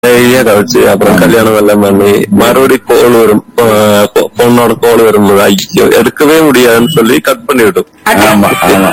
நிறைய கழிச்சு அப்புறம் கல்யாணம் எல்லாம் பண்ணி மறுபடியும் கோல் வரும் அஹ் பொ- பொண்ணோட கோல் வரும்போது ஐயோ எடுக்கவே முடியாதுன்னு சொல்லி கட் பண்ணி விடும் ஆமா ஆமா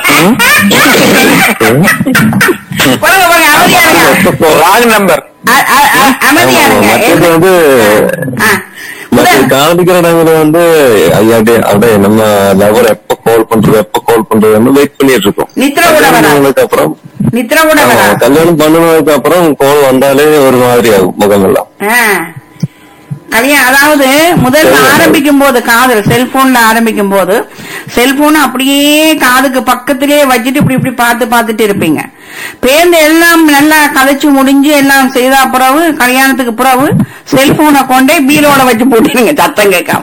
பாருங்க, பாருங்க, அமைதியா இருங்க. ராங் நம்பர் அ- அ- அ- அமைதியா இருங்க. மற்றது வந்து ஆ. மற்ற முதல் காதலிக்கிற இடத்துல வந்து ஐயாடி அப்படியே நம்ம லவர் எப்ப கால் பண்றது எப்ப கால் பண்றதுன்னு வெயிட் பண்ணிட்டு இருக்கோம் நித்ரா கூட கல்யாணம் வராது. பண்ணதுக்கு அப்புறம் நித்ரா கூட ஆமா, வரா கல்யாணம் பண்ணுனதுக்கு அப்புறம் கோல் வந்தாலே ஒரு மாதிரி ஆகும் முகமெல்லாம் ஆ. கல்யாணம் அதாவது முதல்ல ஆரம்பிக்கும் போது காதல் செல்போன்ல ஆரம்பிக்கும் போது செல்போன் அப்படியே காதுக்கு பக்கத்திலே வச்சுட்டு இப்படி இப்படி பார்த்து பார்த்துட்டு இருப்பீங்க பேருந்து எல்லாம் நல்லா கதைச்சு முடிஞ்சு எல்லாம் செய்த பிறகு கல்யாணத்துக்கு பிறகு செல்போனை கொண்டே பீரோட வச்சு போட்டுருங்க சத்தம் கேட்காம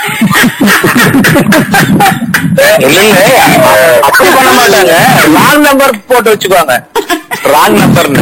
இல்லைங்க அப்படி பண்ண மாட்டாங்க ராங் நம்பர் போட்டு வச்சுக்குவாங்க ராங் நம்பர்னு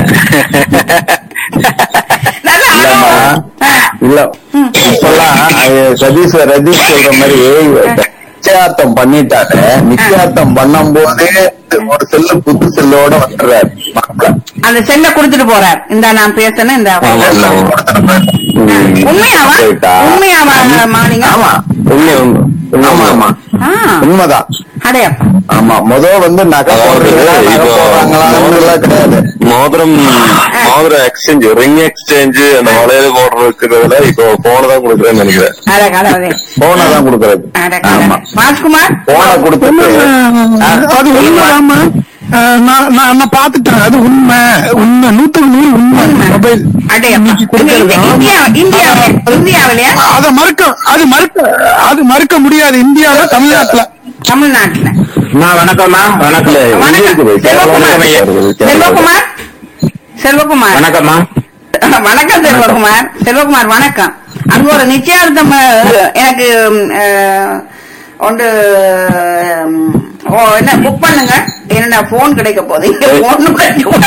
நல்லா இல்லம்மா அனுபவம். ஆ. இல்ல இப்பெல்லாம் அது சதீஷ் ரஜீஷ் சொல்ற மாதிரி நிச்சயார்த்தம் பண்ணிட்டாங்க நிச்சயார்த்தம் பண்ணும் போதே ஒரு செல்லு புது செல்லோட வந்துடுறாரு மாப்பிள்ள அந்த செல்ல கொடுத்துட்டு போறார் இந்த நான் பேசணும் இந்த ஆமா, ஆமா. உண்மையாவா சரிக்கா. உண்மையாவா மாலிங்க ஆமா உண்மை உண்மை உண்மை. ஆமா ஆமா ஆ. உண்மைதான் அடையப்பா ஆமா முத வந்து நகை அதாவது போடுறீங்களா நகை இப்போ போடுறாங்களான்னு கிடையாது மோதிரம் மோதிரம் எக்ஸ்சேஞ்ச் ரிங் எக்ஸ்சேஞ்ச் அந்த வளையல் போடுறதுக்குறதுல இப்போ போன தான் கொடுக்குறேன்னு நினைக்கிறேன் அட கடவுளே போனை தான் கொடுக்கறது அட ஆமா கடவுளே ராஜ்குமார் போனை கொடுத்துட்டு அது உண்மைதாம்மா அஹ் நான் நான் நான் பாத்துட்டேன் அது உண்மை உண்மை நூத்துக்கு நூறு உண்மை மொபைல் அடையப்பா இன்னைக்கு கொடுக்கறது இந்தியா இந்தியாவிலே இந்தியாவிலே அதை மறுக்க அது மறுக்க அது மறுக்க முடியாது இந்தியாவில தமிழ்நாட்டுல தமிழ்நாட்டுல நான் வணக்கம்மா வணக்கம் வணக்கம் செல்வகுமார் செல்வகுமார் செல்வகுமார் வணக்கம்மா வணக்கம் செல்வகுமார் செல்வகுமார் வணக்கம் அங்க ஒரு நிச்சயார்த்தம் அஹ், எனக்கு அஹ், ஒன்று உம், ஓ என்ன புக் பண்ணுங்க என்னடா போன் கிடைக்க போகுது இங்க போன்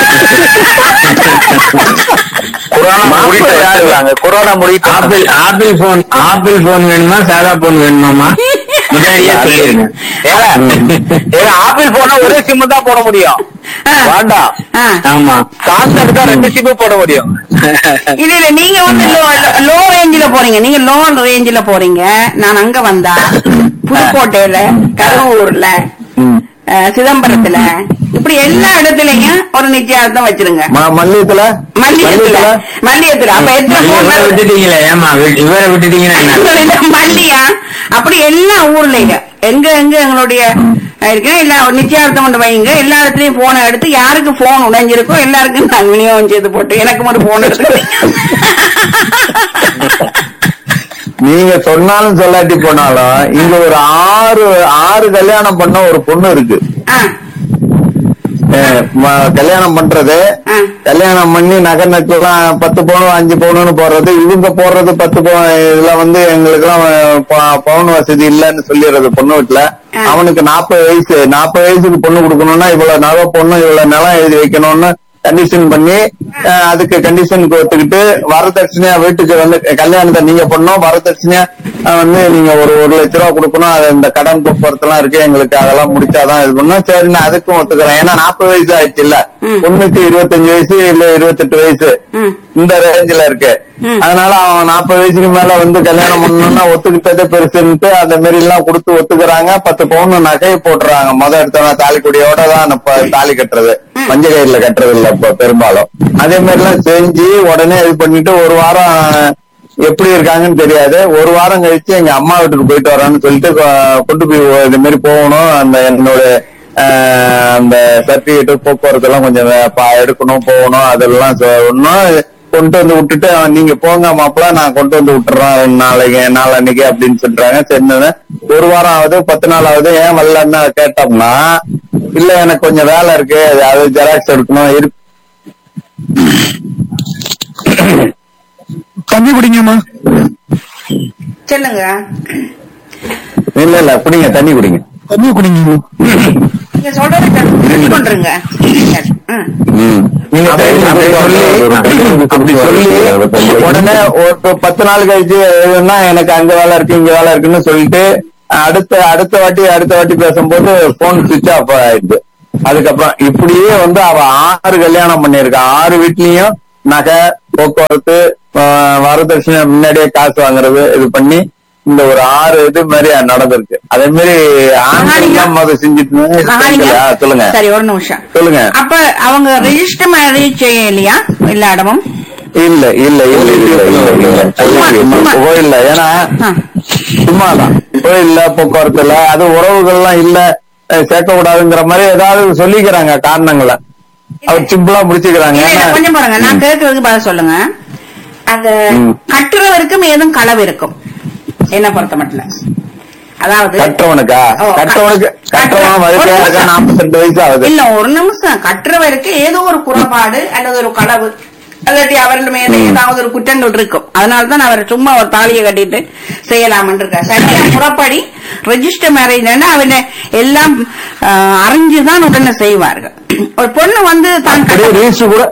கொரோனா முடிட்டு யாருங்க கொரோனா முடிட்டு Apple Apple phone Apple phone வேணுமா சாதா போன் வேணுமாமா முன்னாடியே சொல்லிருங்க ஏன்னா ஆப்பிள் போனா ஒரே சிம் தான் போட முடியும் வேண்டாம் ஆ. ஆமா கான்டாக்ட் தான் ரெண்டு சிம் போட முடியும் இல்ல இல்ல நீங்க வந்து லோ ரேஞ்சில போறீங்க நீங்க லோ ரேஞ்சில போறீங்க நான் அங்க வந்தா புதுக்கோட்டையில கரூர்ல அஹ், சிதம்பரத்துல இப்படி எல்லா இடத்துலயும் ஒரு நிச்சயார்த்தம் வச்சிருங்க ம- மல்லியத்துல மல்லியத்துல மல்லியத்துல அப்ப எத்தனை இவரை போன் விட்டுட்டீங்களே ஏமா இவரை விட்டுட்டீங்கன்னா மல்லியா அப்படி எல்லா ஊர்லயும் எங்க எங்க எங்களுடைய இருக்கு எல்லா நிச்சயார்த்தம் கொண்டு வைங்க எல்லா இடத்துலயும் போனை எடுத்து யாருக்கு போன் உடைஞ்சிருக்கோ எல்லாருக்கும் நான் விநியோகம் செய்து போட்டு எனக்கு ஒரு போன் எடுத்து நீங்க சொன்னாலும் சொல்லாட்டி போனாலும் இங்க ஒரு ஆறு ஆறு கல்யாணம் பண்ண ஒரு பொண்ணு இருக்கு ஆ, அஹ் ம- கல்யாணம் பண்றது ஆ. கல்யாணம் பண்ணி நகை நட்டுலாம் பத்து பவுன் அஞ்சு பவுனுன்னு போடுறது இவங்க போடுறது பத்து பவுன் இதுல வந்து எங்களுக்கு எல்லாம் பவுன் வசதி இல்லைன்னு சொல்லிடுறது பொண்ணு வீட்டுல ஆ. அவனுக்கு நாற்பது வயசு நாற்பது வயசுக்கு பொண்ணு கொடுக்கணும்னா இவ்வளவு நகை பொண்ணு இவ்வளவு நிலம் எழுதி வைக்கணும்னு கண்டிஷன் பண்ணி அஹ் அதுக்கு கண்டிஷனுக்கு ஒத்துக்கிட்டு வரதட்சணையா வீட்டுக்கு வந்து கல்யாணத்தை நீங்க பண்ணோம் வரதட்சணையா அஹ் வந்து நீங்க ஒரு ஒரு லட்ச ரூபா கொடுக்கணும் அது இந்த கடன் போக்குவரத்துலாம் இருக்கு எங்களுக்கு அதெல்லாம் முடிச்சாதான் இது பண்ணோம் சரி நான் அதுக்கும் ஒத்துக்கிறேன் ஏன்னா நாற்பது வயசு ஆயிடுச்சு இல்ல பொண்ணுக்கு இருபத்தஞ்சு வயசு இல்ல இருபத்தெட்டு வயசு ம். இந்த ரேஞ்சில இருக்கு அதனால அவன் நாற்பது வயசுக்கு மேல வந்து கல்யாணம் பண்ணணும்னா ஒத்துக்கிட்டதே பெருசுன்ட்டு அந்த மாதிரி எல்லாம் கொடுத்து ஒத்துக்கிறாங்க பத்து பவுன் நகையை போட்டுறாங்க முத எடுத்தவன தாலிக்குடியோட தான் இப்ப தாலி கட்டுறது மஞ்ச கயிறுல கட்டுறது இல்ல இப்ப பெரும்பாலும் அதே மாதிரி எல்லாம் செஞ்சு உடனே இது பண்ணிட்டு ஒரு வாரம் எப்படி இருக்காங்கன்னு தெரியாது ஒரு வாரம் கழிச்சு எங்க அம்மா வீட்டுக்கு போயிட்டு வரான்னு சொல்லிட்டு கொ- கொண்டு போய் இது மாதிரி போகணும் அந்த என்னோட ஆஹ், அந்த சர்டிபிகேட் போக்குவரத்து எல்லாம் கொஞ்சம் வே- பா- எடுக்கணும் போகணும் அதெல்லாம் சொன்னோம் கொண்டு வந்து விட்டுட்டு அவன் நீங்க போங்க மாப்பிள்ள நான் கொண்டு வந்து விட்டுறேன் நாளைக்கு நாளன்னைக்கு அப்படின்னு சொல்றாங்க சரின்னு ஒரு வாரம் ஆகுது பத்து நாள் ஆகுது ஏன் வரலன்னு கேட்டோம்னா இல்ல எனக்கு கொஞ்சம் வேலை இருக்கு அது ஜெராக்ஸ் எடுக்கணும் இருக்கு தண்ணி குடிங்கம்மா சொல்லுங்க இல்ல இல்ல குடிங்க தண்ணி குடிங்க தண்ணி குடிங்க நீங்க சொல்றது கட்டி கொண்டுருங்க ம். ம். நீங்க அப்படி சொல்லி அப்படி சொல்லி உடனே ஒரு பத்து நாள் கழிச்சு எழுதுனா எனக்கு அங்க வேலை இருக்கு இங்க வேலை இருக்குன்னு சொல்லிட்டு அடுத்த அடுத்த வாட்டி அடுத்த வாட்டி பேசும்போது போன் சுவிட்ச் ஆஃப் ஆயிடுது அதுக்கப்புறம் இப்படியே வந்து அவ ஆறு கல்யாணம் பண்ணிருக்கா ஆறு வீட்லயும் நகை போக்குவரத்து ஆஹ், வரதட்சணை முன்னாடியே காசு வாங்குறது இது பண்ணி இந்த ஒரு ஆறு இது மாதிரி நடந்திருக்கு அதே மாதிரி ஆண்கள் தான் முதல் செஞ்சுட்டு இருந்தாங்க. இது மகாலிங்கம். பெண்களா? சொல்லுங்க சரி ஒரு நிமிஷம் சொல்லுங்க அப்ப அவங்க ரெஜிஸ்டர் மேரேஜ் செய்யலையா எல்லா இடமும் இல்ல இல்ல இல்ல இல்ல இல்ல இல்ல சும்மா, சும்மா. கோயில்ல ஏன்னா ஆ. சும்மாதான் கோயில்ல போக்குவரத்து இல்ல அது உறவுகள்லாம் இல்ல அஹ், சேர்க்க கூடாதுங்கிற மாதிரி ஏதாவது சொல்லிக்கிறாங்க காரணங்களை அவர் சிம்பிளா முடிச்சுக்கிறாங்க இல்ல, இல்ல, ஏன்னா கொஞ்சம் பாருங்க நான் கேட்கறதுக்கு பதில் சொல்லுங்க அந்த ம். கட்டுறவருக்கும் ஏதும் களவு இருக்கும் என்ன பொறுத்த மட்டும் அதாவது கற்றவனுக்கா ஓ, க- கற்றவனுக்கு கற்றவன் கற்ற- வயசா ஒரு இருக்கா நிமிஷம். நாற்பத்தெட்டு வயசு ஆகுது இல்ல ஒரு நிமிஷம் கட்டுறவருக்கு ஏதோ ஒரு குறைபாடு அல்லது ஒரு களவு அல்லாட்டி அவர்கள் மேல ஏதாவது ஒரு குற்றங்கள் இருக்கும் அதனாலதான் அவர் சும்மா ஒரு தாலியை கட்டிட்டு செய்யலாம் இருக்கார் சரியா முறைப்படி ரெஜிஸ்டர் மேரேஜ் அவனை எல்லாம் ஆஹ், அறிஞ்சுதான் உடனே செய்வார்கள் ஒரு பொண்ணு வந்து தான் அப்படியே கட்ட- ரீல்ஸ் கூட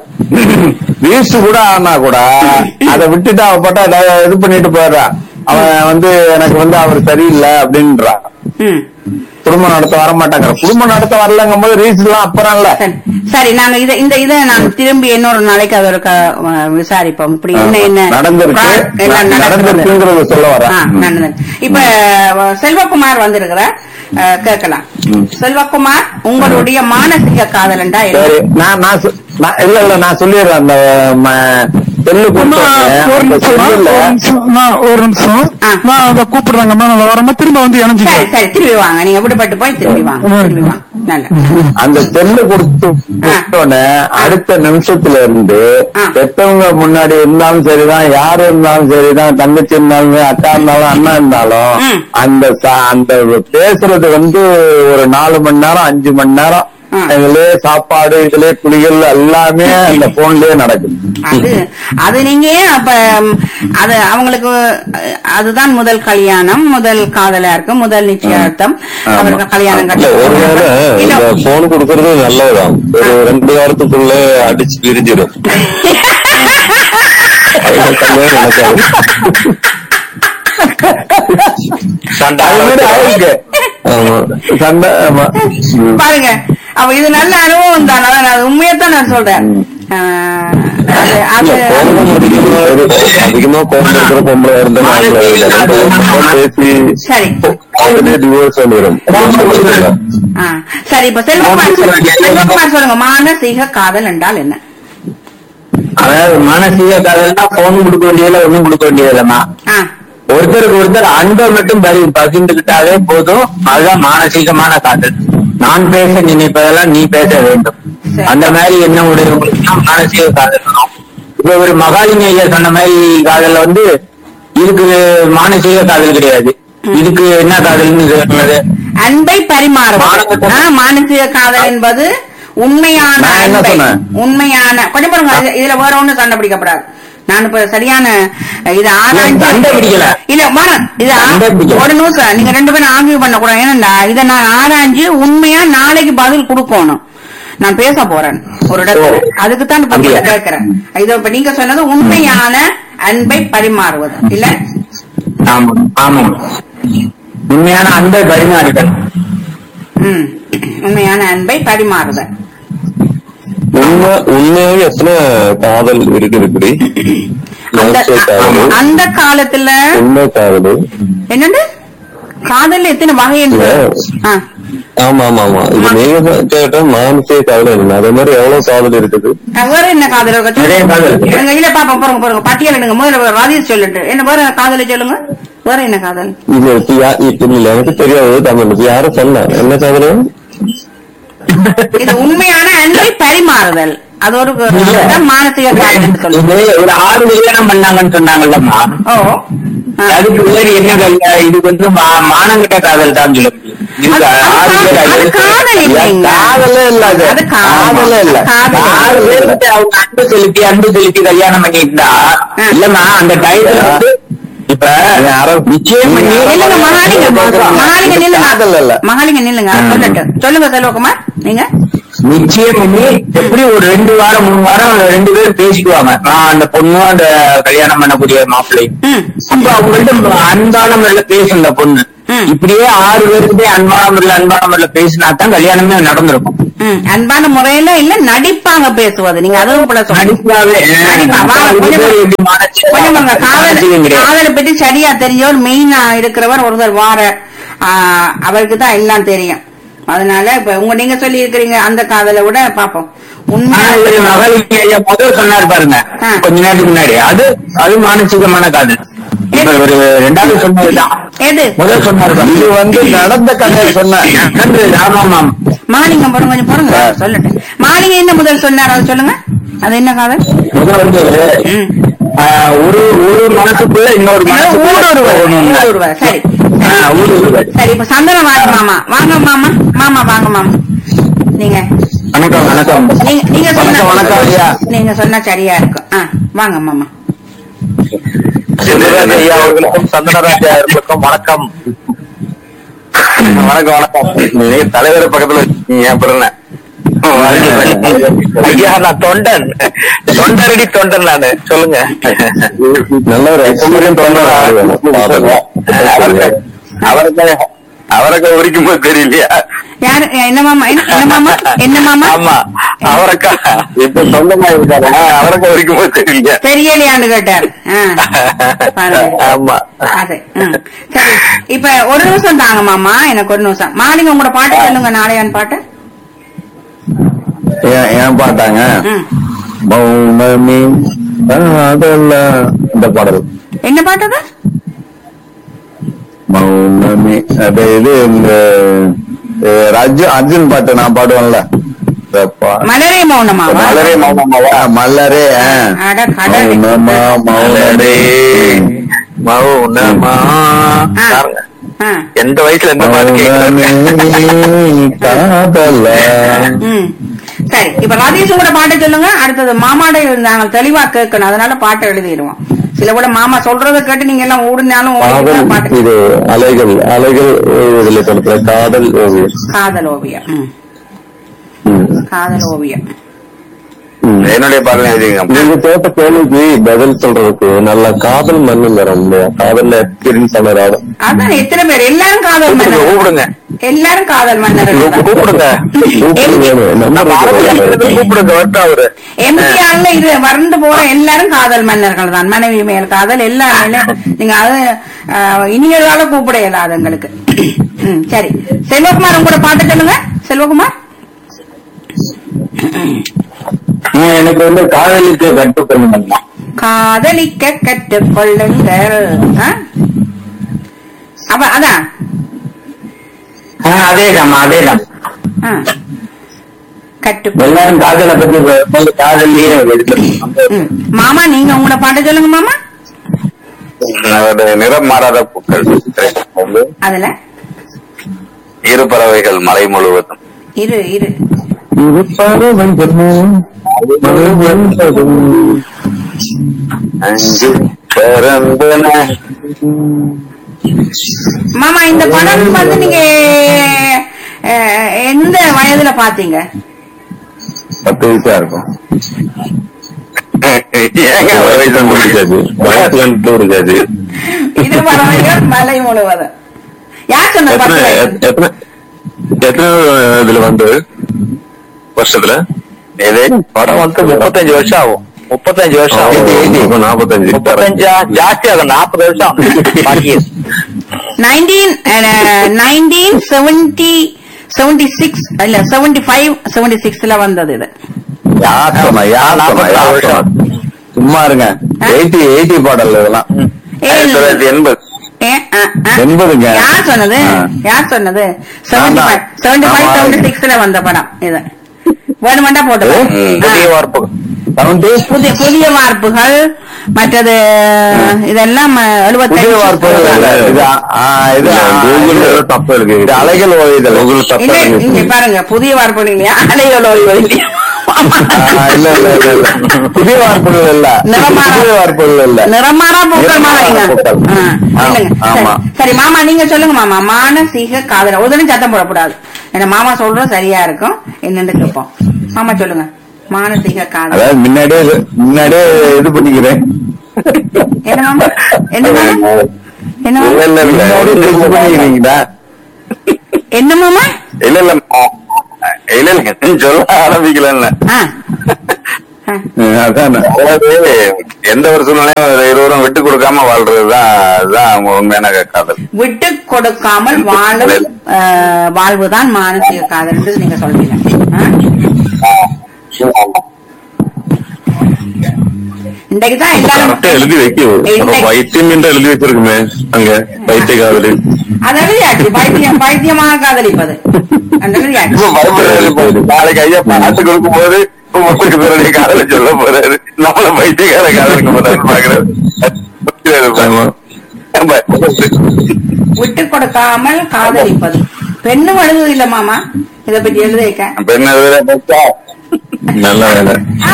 ரீல்ஸ் கூட ஆனா கூட அதை விட்டுட்டு அவ பட்டா ஏதாவது இது பண்ணிட்டு போயிடுறா அவன் வந்து எனக்கு வந்து அவர் சரியில்லை அப்படின்றா ம். குடும்பம் நடத்த வர மாட்டாங்க குடும்பம் நடத்த வரலங்கும் போது ரீல்ஸ் எல்லாம் அப்புறம் இல்ல சரி. சரி நாங்க இத இந்த இதை நான் திரும்பி இன்னொரு நாளைக்கு அதை ஒரு க- அஹ் விசாரிப்போம் இப்படி என்ன என்ன நடந்திருக்கு fraud எல்லாம் ந- நடக்கிறது. நடந்திருக்குங்கிறத சொல்ல வரேன் ஆ, நடந்தது. இப்ப அஹ், செல்வகுமார் வந்திருக்கிறார் அஹ், கேட்கலாம் செல்வகுமார் உங்களுடைய மானசீக காதலண்டா என்ன சரி நான் நான் சொ- நான் இல்ல இல்ல நான் சொல்லிடுறேன் அந்த ம- செல்லு அம்மா, கொடுத்தேன் ஒரு அந்த நிமிஷம் செல்லுல ஒரு நிமிஷம் நான் ஒரு நிமிஷம் ஆ. நான் அதை கூப்பிடுறாங்கம்மா நான் வரமா திரும்ப வந்து சரி இணைஞ்சுக்கிறேன் சரி திரும்பி வாங்க நீங்க விடுபட்டு போய் திரும்பி வாங்க ம். திரும்பி வாங்க நல்ல அந்த செல்லு கொடுத்து கொடுத்தோடனே அடுத்த நிமிஷத்துல இருந்து ஆ. பெத்தவங்க முன்னாடி இருந்தாலும் சரிதான் யாரு இருந்தாலும் சரிதான் தங்கச்சி இருந்தாலும் அக்கா இருந்தாலும் அண்ணா இருந்தாலும் ம். அந்த ச- அந்த பேசுறது வந்து ஒரு நாலு மணி நேரம் அஞ்சு மணி நேரம் ஆ. இதுலயே சாப்பாடு இதுலயே குளிகள் எல்லாமே அந்த போன்லயே நடக்குது அது அது நீங்க ஏன் அப்ப ம், அது அவங்களுக்கு அஹ், அதுதான் முதல் கல்யாணம் முதல் காதலா இருக்கும் முதல் நிச்சயார்த்தம் ஆமா. அவருக்கு கல்யாணம் இல்ல கட்டி ஒரு வேளை இல்ல, இந்த போன் கொடுக்கறது நல்லதுதான் ஒரு ரெண்டு வாரத்துக்குள்ள அடிச்சு பிரிஞ்சிடும் அதுதான் கல்யாணம் நடக்காது சண்டை அது மாதிரி ஆயிருக்கு ஆமா சண்டை ஆமா ம். பாருங்க அப்ப இது நல்ல அனுபவம் தான் அதான் நான் உண்மையத்தான் நான் சொல்றேன் ஆஹ், அது அது இல்ல, கோபம் அதிகமா இருக்கு. அதிகமா கோபம் இருக்கிற பொம்பளை இருந்தா மாப்பிள்ளை இல்லை. கோபம் பேசி சரி அதுலயே டிவோர்ஸ் வந்துடும் ஆ, சரி இப்ப செல்வகுமார் சொல்லுங்க. செல்வகுமார் சொல்லுங்க மானசீக காதல் என்றால் என்ன அதாவது மானசீக காதல்னா போன் கொடுக்க வேண்டியதுல ஒண்ணும் கொடுக்க வேண்டியதில்லம்மா ஆ, ஒருத்தருக்கு ஒருத்தர் அன்பை மட்டும் பரி பகிர்ந்துகிட்டாவே போதும் அதுதான் மானசீகமான காதல் நான் பேச நினைப்பதெல்லாம் நீ பேச வேண்டும் சரி. அந்த மாதிரி என்ன உடையவங்களுக்கு தான் மானசீக காதல் வரும். இப்ப ஒரு மகாலிங்க ஐயா சொன்ன மாதிரி காதல்ல வந்து இதுக்கு மானசீக காதல் கிடையாது இதுக்கு என்ன காதல்னு சொன்னது அன்பை பரிமாறுவது மானசீக- ஆ, மானசீக காதல் என்பது உண்மையான நான் என்ன அன்பை சொன்னேன்? உண்மையான கொஞ்சம் பாருங்க இது- இதுல வேற ஒண்ணு கண்டுபிடிக்கப்படாது நான் இப்ப சரியான இது ஆராய்ச்சி சண்டை பிடிக்கல. இல்ல வரேன் இது ஆ- சண்டை பிடிக்கல. ஒரு நிமிஷம் நீங்க ரெண்டு பேரும் ஆர்கியூ பண்ண கூடாது ஏன்னா இதை நான் ஆராய்ஞ்சு உண்மையா நாளைக்கு பதில் கொடுக்கணும் நான் பேச போறேன் ஒரு இடத்துல ஓ. அதுக்கு தான் இப்ப அப்படியா? கேட்கிறேன் இது இப்ப நீங்க சொன்னது உண்மையான அன்பை பரிமாறுவது இல்ல ஆமாம் ஆமாம் உண்மையான அன்பை பரிமாறிகள் ம் உண்மையான அன்பை பரிமாறுதல் உண்மை உண்மையாவே எத்தனை காதல் இருக்குது இப்படி அந்த நகைச்சுவை காதல் அந்த காலத்துல உண்மை காதல் என்னண்டு காதல்ல எத்தனை வகை என்று ஆ. ஆமா ஆமா ஆமா இது நீங்க கேட்ட மானசிக காதல் என்ன அதே மாதிரி எவ்வளவு காதல் இருக்குது வேற என்ன காதல் இருக்கு நிறைய காதல் இருக்கு. எங்க இல்ல பாப்போம் பாருங்க பாருங்க பட்டியல் எடுங்க முதல்ல ராஜேஷ் சொல்லிட்டு என்ன வேற காதலை சொல்லுங்க வேற என்ன காதல் இது இப்ப யா- இப்ப இல்ல எனக்கு தெரியாது தமிழ் இப்ப யாரும் சொன்ன என்ன காதல் இது உண்மையான அன்பை பரிமாறுதல் அது ஒரு அதான் மானசீக காதல் என்று சொல்லுங்க இது ஒரு ஆறு கல்யாணம் பண்ணாங்கன்னு சொன்னாங்கல்லம்மா ஓ ஆ. அதுக்கு பேர் என்ன கல்யாணம் இது வந்து மா- மானங்கிட்ட காதல் தான் சொல்ல முடியும் இதுக்கு அது- ஆறு அது பேர் அது காதல் இல்லைங்க. காதலே இல்ல அது அது காதல். காதலே இல்ல காதல். ஆறு பேருக்கு அவங்க அன்பு செலுத்தி அன்பு செலுத்தி கல்யாணம் பண்ணிட்டா ஆ. இல்லம்மா அந்த டைட்டில் வந்து இப்ப நிச்சயம் பண்ணி இல்லங்க மகாலிங்க மகாலிங்க நில்லுங்க காதல் இல்ல மகாலிங்க நில்லுங்க சொல்லட்டும் சொல்லுங்க செல்வகுமார் நீங்க நிச்சயம் பண்ணி எப்படி ஒரு ரெண்டு வாரம் மூணு வாரம் ரெண்டு பேரும் பேசிக்குவாங்க நான் அந்த பொண்ணும் அந்த கல்யாணம் பண்ணக்கூடிய மாப்பிள்ளை ம் அப்ப அவங்கள்ட்ட அன்பான முறையில பேசும் இந்த பொண்ணு ம். இப்படியே ஆறு பேருக்கிட்டே அன்பான முறையில் அன்பான முறையில் பேசினா தான் கல்யாணமே நடந்திருக்கும் ம், அன்பான முறையில இல்ல நடிப்பாங்க பேசுவது நீங்க அதுவும் கூட சொல்லுங்க நடிப்பாவே நடிப்பா, வா, ரெண்டு கொஞ்சம் பேரும் எப்படி கொஞ்சம் வாங்க. மானசீகம் காதல் மானசீகம் கிடையாது. காதலை பற்றி சரியா தெரிஞ்சவர் மெயினா இருக்கிறவர் ஒருத்தர் வார அவருக்கு தான் எல்லாம் தெரியும் அதனால இப்ப உங்க நீங்க சொல்லி இருக்கிறீங்க அந்த காதலை விட பாப்போம் ஆனா இவரு உண்மை மகளிர் ஐயா முதல் சொன்னார் பாருங்க ஆ. கொஞ்ச நேரத்துக்கு முன்னாடி அது அது மானசீகமான காதல் இப்ப ஒரு ரெண்டாவது சொன்னதுதான் எது முதல் சொன்னார் பாருங்க. இது வந்து நடந்த கதை சொன்னேன் நன்று, ஆமா ஆமா மாலிங்கம் போடுங்க கொஞ்சம் போடுங்க ஆ. சொல்லட்டும் மாலிங்கம் என்ன முதல் சொன்னார் அது சொல்லுங்க அது என்ன காதல் முதல் வந்து ம். ஆ, ஒரு ஒரு மனசுக்குள்ள இன்னொரு மனசுக்குள்ள ஊடுருவல் போகணும்னு. ஊடுருவல் சரி ஆ, ஊடுருவல். சரி இப்ப சந்தனம் வாங்க மாமா வாங்க மாமா மாமா வாங்க மாமா நீங்க வணக்கம் வணக்கம் நீங்க நீங்க சொன்னா வணக்கம், வணக்கம் ஐயா. நீங்க சொன்னா சரியா இருக்கும் ஆ வாங்க மாமா சந்திரராஜ் ஐயா அவர்களுக்கும் சந்தனராஜ் அவர்களுக்கும் வணக்கம் வணக்கம் வணக்கம் நீங்க தலைவர் பக்கத்துல வச்சிருக்கீங்க அப்புறம் என்ன ஐயா நான் தொண்டன் தொண்டரடி தொண்டன் நானு சொல்லுங்க நல்ல ஒரு எக்ஸ்பீரியன்ஸ் அவருக்கு அவருக்கு உரிக்கும் போது தெரியலையா யாரு என்ன மாமா என்ன என்ன மாமா என்ன மாமா ஆமா அவரக்கா இப்ப சொந்தமா இருக்காரு அவருக்கு உரிக்கும் போது தெரியலையா தெரியலையான்னு கேட்டார் ஆ, பாருங்க. ஆமா அது ம். சரி இப்ப ஒரு நிமிஷம் தாங்க மாமா எனக்கு ஒரு நிமிஷம் மாலிங்க உங்களோட பாட்டு சொல்லுங்க நாளையான் பாட்டு ஏன் ஏன் பாட்டாங்க ம். மௌனமே காதல்ல இந்த பாடல் என்ன பாட்டு அது மௌனமே அது இது இந்த அஹ், அர்ஜுன் அர்ஜுன் பாட்டு நான் பாடுவேன்ல இந்த பா- மலரே மௌனமாவா மலரே மௌனமாவா மலரே ஆ. அட கடவுளே. மௌனமா மௌனரே மௌனமா ஆ. பாருங்க. ஆ. எந்த வயசுல எந்த பாட்டு மௌனமே கேட்கறது காதல்ல ம். சரி இப்ப ராஜேஷ் கூட பாட்டு சொல்லுங்க அடுத்தது மாமாடை நாங்கள் தெளிவா கேட்கணும் அதனால பாட்டு எழுதிடுவோம் சில கூட மாமா சொல்றதை கேட்டு நீங்க எல்லாம் ஓடினாலும் ஓடினா காதல் பாட்டு இது அலைகள் அலைகள் இதில் படத்துல காதல் ஓவியம் காதல் ஓவியம் ம். ம். காதல் ஓவியம் ம். என்னுடைய பாடல எழுதிங்க நீங்க கேட்ட கேள்விக்கு பதில் சொல்றதுக்கு நல்ல காதல் மண்ணு வரும் இல்லையா காதல்ல எக்ஸ்பீரியன்ஸ் ஆன ராகம் அதான் எத்தனை பேர் எல்லாரும் காதல் கூப்பிடுங்க மன்னர் கூப்பிடுங்க எல்லாரும் காதல் மன்னர்கள் தான். கூப்பிடுங்க சூப்பர் வேணும். நம்ம நம்ம ஆரம்பிக்கிறது கூப்பிடுங்க வரட்டும் அவரு எம்ஜிஆர்ல இது வறண்டு போற எல்லாரும் காதல் மன்னர்கள் தான் மனைவி மேல் காதல் எல்லாமே நீங்க அது ஆஹ், இனியதால கூப்பிட இயலாது எங்களுக்கு ம், சரி செல்வகுமார் உங்களோட பாட்டு சொல்லுங்க செல்வகுமார் ஆ, எனக்கு வந்து காதலிக்க கட்டுக்கணும் காதலிக்க கற்றுக்கொள்ளுங்கள் ஆ? அப்ப அதான் அதேதான் அதேதான் ஆ. கற்றுக்கொள் எல்லாரும் காதலை பத்தி முதல்ல காதலியே எடுத்துருக்கோம் ம். மாமா நீங்க உங்களோட பாட்டு சொல்லுங்க மாமா அவருடைய நிறம் மாறாத பூக்கள் வந்து அதுல இரு பறவைகள் மலை முழுவதும் இரு இரு இரு பறவைகள் மலை முழுவதும் அஞ்சு பறந்தன மாமா இந்த படம் வந்து நீங்க அஹ், எந்த வயதுல பாத்தீங்க பத்து வயசா இருக்கும் ஏங்க ஒரு வயசு முடிக்காது வயசுல இருக்காது இது பறவைகள் மலை முழுவதும் யார் சொன்ன எத்தனை பத்து வயசு? எத்- எத்தனை எத்தனை இதுல வந்து வருஷத்துல எது படம் வந்து முப்பத்தஞ்சு வருஷம் ஆகும் முப்பத்தஞ்சு வருஷம் ஆகும் இப்ப நாற்பத்தஞ்சு முப்பத்தஞ்சா ஜாஸ்தி ஆகும் நாற்பது வருஷம் பாக்கி 19 அஹ், 1970 76 இல்ல 75 76 ல வந்தது இது யார் சொன்னா யார் சொன்னா யார் சொன்னா சும்மா இருங்க எயிட்டி எயிட்டி பாடல் இதெல்லாம் ஏ, ஆயிரத்தி தொள்ளாயிரத்தி எண்பது ஏ, அ, அ. எண்பதுங்க. யார் சொன்னது ஆ. யார் சொன்னது நான் 75 தான். 75 ஆமா. 76 ல வந்த படம் இது வேணுமெண்டா போட்டு ம், புதிய வார்ப்பு செவன்டி புதிய புதிய வார்ப்புகள் மற்றது இதெல்லாம் புதிய வார்ப்புகள் இல்ல. இது ஆ, இது கூகுள் தப்பு இருக்கு இது அலைகள் ஓய்தல் கூகுள் தப்பு இல்ல இருக்கு. இங்க பாருங்க புதிய வார்ப்புகள் இல்லையா அலையோட ஓய்வு இல்லையா ஆ, இல்ல இல்ல இல்ல இல்ல புதிய வார்ப்புகள் இல்ல நிறமாற- புதிய வார்ப்புகள் இல்ல நிறமாறா பூக்கள் மாறிங்க பூக்கள். ஆ, இல்லைங்க. ஆ, ஆமா. சரி. சரி மாமா நீங்க சொல்லுங்க மாமா மானசீக காதல் ஒரு தடவை சத்தம் போடக்கூடாது ஏன்னா மாமா சொல்றது சரியா இருக்கும் என்னன்னு கேட்போம் மாமா சொல்லுங்க மானசீக காதல் அதாவது முன்னாடியே இது- முன்னாடியே இது பண்ணிக்கிறேன் என்ன மாமா என்ன மாமா என்ன இல்ல மாமா? இல்ல இல்ல ஜட்ஜ் பண்ணிக்கிறீங்களா என்ன மாமா இல்ல இல்ல இல்ல இல்ல நீங்க சொல்ல ஆரம்பிக்கல ஆ. ஆ. அதான் அதாவது எந்த ஒரு சூழ்நிலையும் இருவரும் விட்டு கொடுக்காம வாழ்றதுதான் அதுதான் அவங்க உண்மையான காதல் விட்டு கொடுக்காமல் வாழும் அஹ், வாழ்வுதான் மானசீக காதல் என்று நீங்க சொல்றீங்க ஆ? இன்றைக்குதான் எல்லாரும் கரெக்டா எழுதி வைக்கும் இன்னைக்கு- வைத்தியம் என்று எழுதி வச்சிருக்குமே அங்க வைத்திய காதலி அது எழுதியாச்சு பைத்தியம் பைத்தியமாக காதலிப்பது அந்த எழுதியாச்சு இப்ப பயப்படுறது நாளைக்கு ஐயா பாட்டு கொடுக்கும் போது உங்களுக்கு பிறகு காதல சொல்ல போறாரு நம்மள பைத்தியக்கார காதலுக்கு போறாரு பாக்குறது ஆமா. விட்டு கொடுக்காமல் காதலிப்பது பெண்ணும் எழுதுவது இல்ல மாமா இத பத்தி எழுத வைக்க பெண் எழுதுற பச்சா நல்ல வேலை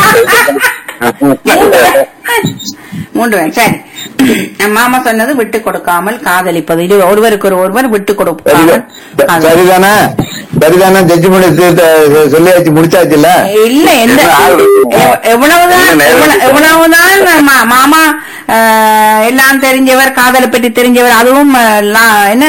மூன்று பேர் சரி என் மாமா சொன்னது விட்டு கொடுக்காமல் காதலிப்பது இது ஒருவருக்கு ஒரு ஒருவர் விட்டு கொடுக்காமல் காதலிப்பது. சரிதானே சரிதானே ஜட்ஜ்மெண்ட் சொல்லியாச்சு முடிச்சாச்சுல்ல இல்ல எந்த எவ்- எவ்வளவுதான் என்ன நேரம் எவ்வளவு- எவ்வளவுதான் மா- மாமா அஹ், எல்லாம் தெரிஞ்சவர் காதலை பற்றி தெரிஞ்சவர் அதுவும் அஹ், லா- என்ன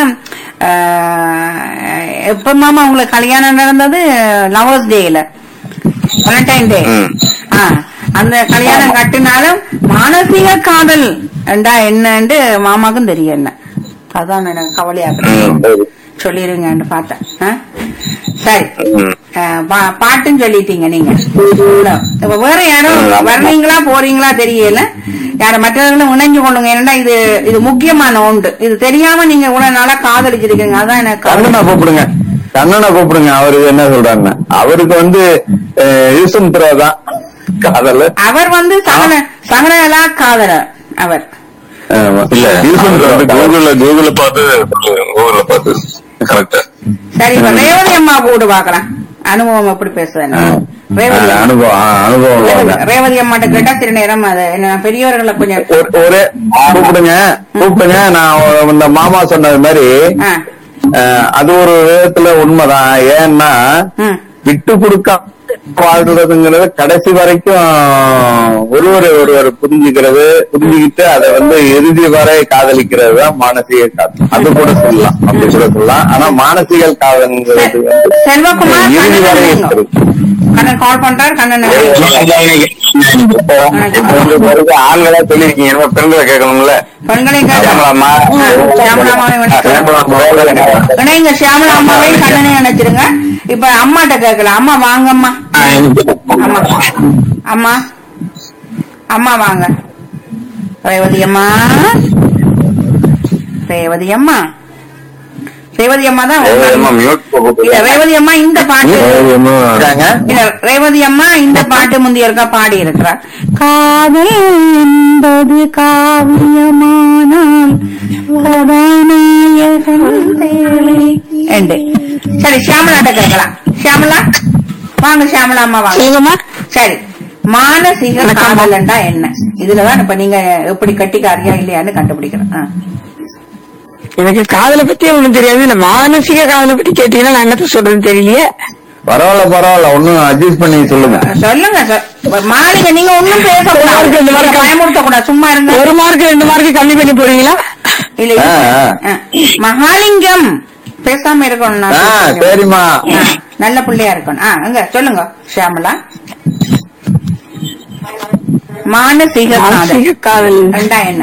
அஹ், எப்ப மாமா உங்களுக்கு கல்யாணம் நடந்தது லவர்ஸ் டேல வேலண்டைன் டே ம். அந்த கல்யாணம் கட்டினாலும் மானசீக காதல் என்றா என்னன்னு மாமாக்கும் தெரியும் என்ன அதான் எனக்கு கவலையா இருக்கு. சொல்லிருங்கன்னு பார்த்தேன் ஆ? சரி ம். அஹ், பா- பாட்டுன்னு சொல்லிட்டீங்க நீங்க இப்ப வேற யாரும் ம். வர்றீங்களா போறீங்களா தெரியல யார மற்றவர்களும் இணைஞ்சு கொள்ளுங்க ஏன்னா இது இது முக்கியமான ஒன்று இது தெரியாம நீங்க இவ்வளவு நாளா காதலிச்சிருக்கீங்க அதான் எனக்கு கவலை. கண்ணனை கூப்பிடுங்க கண்ணனை கூப்பிடுங்க அவரு என்ன சொல்றாருன்னு அவருக்கு வந்து யூசன் த்ரோ தான் காதல் அவர் வந்து சகல சகலலா காதலர் அவர் ஆமா. இல்ல யூசன் அவர் வந்து த்ரோ கூகுள்ல கூகுள்ல பார்த்து கூகுள்ல பார்த்து கரெக்டா சரி இப்ப ரேவதி அம்மா கூடு பாக்கலாம் அனுபவம் எப்படி பேசுறேன்னு ரேவதி அம்மா. அனுபவம் ஆ, அனுபவம் ரேவதி- உள்ளவங்க. ரேவதி அம்மாட்ட கேட்டா சில நேரம் அது என்ன பெரியவர்களை கொஞ்சம் ஒரு- ஒரே கூப்பிடுங்க கூப்பிடுங்க நான் ஒரு- இந்த மாமா சொன்னது மாதிரி ஆ, அஹ், அது ஒரு விதத்துல உண்மைதான் ஏன்னா ம். விட்டு கொடுக்க வாழ்றதுங்கிறது கடைசி வரைக்கும் ஒருவரை ஒருவர் புரிஞ்சுக்கிறது புரிஞ்சுக்கிட்டு அதை வந்து இறுதி வரை காதலிக்கிறது தான் மானசீக காதல் அது கூட சொல்லலாம் அப்படி கூட சொல்லலாம் ஆனா மானசீக காதல்ங்கிறது வந்து செல்வகுமார் இறுதி கண்ணன் வரை நினைங்க. இருக்கிறது. கண்ணன் கால் பண்றாரு கண்ணன் இப்ப வந்து வருது ஆண்களா சொல்லிருக்கீங்க நம்ம பெண்களை கேட்கணும்ல பெண்களை கேட்டா சியாமளாம்மா. சியாமலாமாவை வணக்கம். இணைங்க சியாமலா அம்மாவையும் கண்ணனையும் நினைச்சிருங்க இப்ப அம்மாட்ட கேட்கலாம் அம்மா வாங்க அம்மா அம்மா அம்மா அம்மா வாங்க ரேவதி அம்மா ரேவதி அம்மா ரேவதி அம்மா தான் ஏம்மா mute போட்டு இல்ல ரேவதி அம்மா இந்த பாட்டு இருக்காங்க? இல்ல ரேவதி அம்மா இந்த பாட்டு முந்தைய இருக்கா பாடி இருக்கிறார் காதல் என்பது காவியமானால் கதாநாயகன் தேவை. என்று. சரி சியாமலாட்ட கேட்கலாம் சியாமலா வாங்க சியாமலா அம்மா வாங்க சரி மானசீக காதலண்டா என்ன இதுலதான் இப்ப நீங்க எப்படி கட்டிக்காரியா இல்லையான்னு கண்டுபிடிக்கணும் ஆ. எனக்கு காதலை பத்தி ஒண்ணும் தெரியாது இந்த மானசீக காதலை பத்தி கேட்டீங்கன்னா நான் என்னத்த சொல்றதுன்னு தெரியலையே பரவாயில்ல பரவாயில்ல ஒன்னும் அட்ஜஸ்ட் பண்ணி சொல்லுங்க சொல்லுங்க சொ- மாலிங்க நீங்க ஒண்ணும் பேசக்கூடாது இந்த மாதிரி நீங்க பயமுறுத்த கூடாது சும்மா இருங்க ஒரு மார்க் ரெண்டு மார்க் கம்மி பண்ணி போறீங்களா இல்ல இல்ல. ஆ, ஆ. ஆ. மகாலிங்கம் பேசாம இருக்கணும் நான் ஆ சொல்றேன். சரிம்மா ஆ, நல்ல பிள்ளையா இருக்கணும் ஆ அங்க சொல்லுங்க ஷியாமலா மானசீக காதல் மானசீக காதல் ரெண்டா என்ன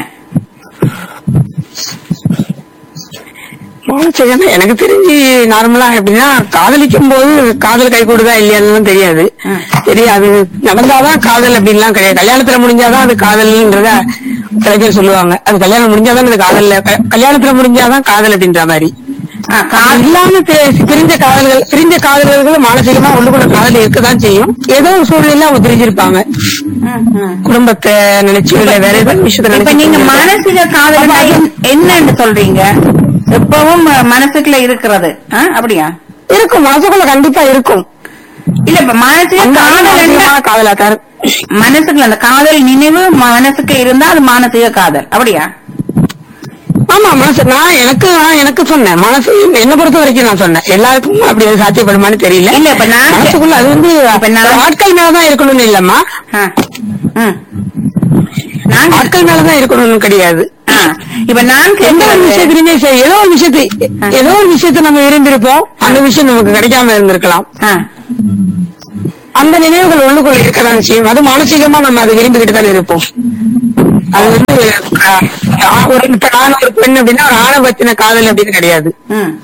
மானசீகம்னா எனக்கு தெரிஞ்சு நார்மலா எப்படின்னா காதலிக்கும் போது காதல் கை கூடுதா இல்லையான்னு தெரியாது ம். சரி அது நடந்தாதான் காதல் அப்படின்லாம் கிடையாது கல்யாணத்துல முடிஞ்சாதான் அது காதல்ன்றத சில பேர் சொல்லுவாங்க அது கல்யாணம் முடிஞ்சாதான் அது காதல் க- கல்யாணத்துல முடிஞ்சாதான் காதல் அப்படின்ற மாதிரி ஆ, அது காதல் இல்லாம பி- பிரிஞ்ச காதல்கள் பிரிஞ்ச காதல்கள் மானசீகமா உள்ளுக்குள்ள காதல் இருக்கதான் செய்யும் ஏதோ ஒரு சூழ்நிலை அவங்க பிரிஞ்சிருப்பாங்க ம், ம். குடும்பத்தை நினைச்சு இல்ல வேற ஏதாவது விஷயத்த இப்ப நீங்க நினைச்சு மானசீக காதல்னா என்னன்னு சொல்றீங்க எப்பவும் மனசுக்குள்ள இருக்கிறது ஆ, அப்படியா இருக்கும் மனசுக்குள்ள கண்டிப்பா இருக்கும் இல்ல இப்ப மானசீக அந்த காதல் மானசீகமான என்ன? காதலா தான் மனசுக்குள்ள அந்த காதல் நினைவு மனசுக்கு இருந்தா அது மானசீக காதல் அப்படியா ஆமா மனசு நான் எனக்கு நான் எனக்கு சொன்னேன் மனசு என்ன பொறுத்த வரைக்கும் நான் சொன்னேன் எல்லாருக்கும் அப்படி அது சாத்தியப்படுமான்னு தெரியல இல்ல, இப்ப நான் மனசுக்குள்ள அது வந்து இப்ப நான் ஆட்கள் மேலதான் இருக்கணும்னு இல்லம்மா ஆ. ம். நாங்க ஆட்கள் மேலதான் இருக்கணும்னு கிடையாது ஆ. இப்ப நான் எந்த ஒரு கேட்கறது விஷயத்திலுமே சரி ஏதோ ஒரு விஷயத்தை ஏதோ ஒரு விஷயத்தை நம்ம விரும்பியிருப்போம் அந்த விஷயம் நமக்கு கிடைக்காம இருந்திருக்கலாம் ஆ, அந்த நினைவுகள் உள்ளுக்குள்ள இருக்கதான் செய்யும் அது மானசீகமா நம்ம அதை விரும்பிக்கிட்டு தான் இருப்போம் அது வந்து ஆஹ், ஆஹ், ஒரு இப்ப நான் ஒரு பெண் அப்படின்னா ஒரு ஆணை பத்தின காதல் அப்படின்னு கிடையாது ம்.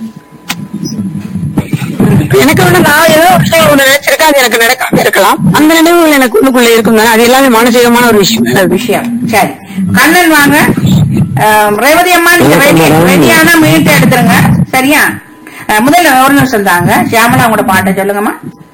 எனக்கு வந்து நான் ஏதோ ஒரு விஷயம் ஒண்ணு நினைச்சிருக்கேன் அது எனக்கு நடக்காம இருக்கலாம் அந்த நினைவுகள் எனக்கு உள்ளுக்குள்ள இருக்கும் தானே அது எல்லாமே மானசீகமான ஒரு விஷயம் அது விஷயம் விஷயம் சரி கண்ணன் வாங்க ஆம், ரேவதி அம்மா நீங்க ரெடி ரெடியான மீட் எடுத்துருங்க சரியா ஆ, முதல்ல ஒரு நிமிஷம் தாங்க சியாமலா உங்களோட பாட்டை சொல்லுங்கம்மா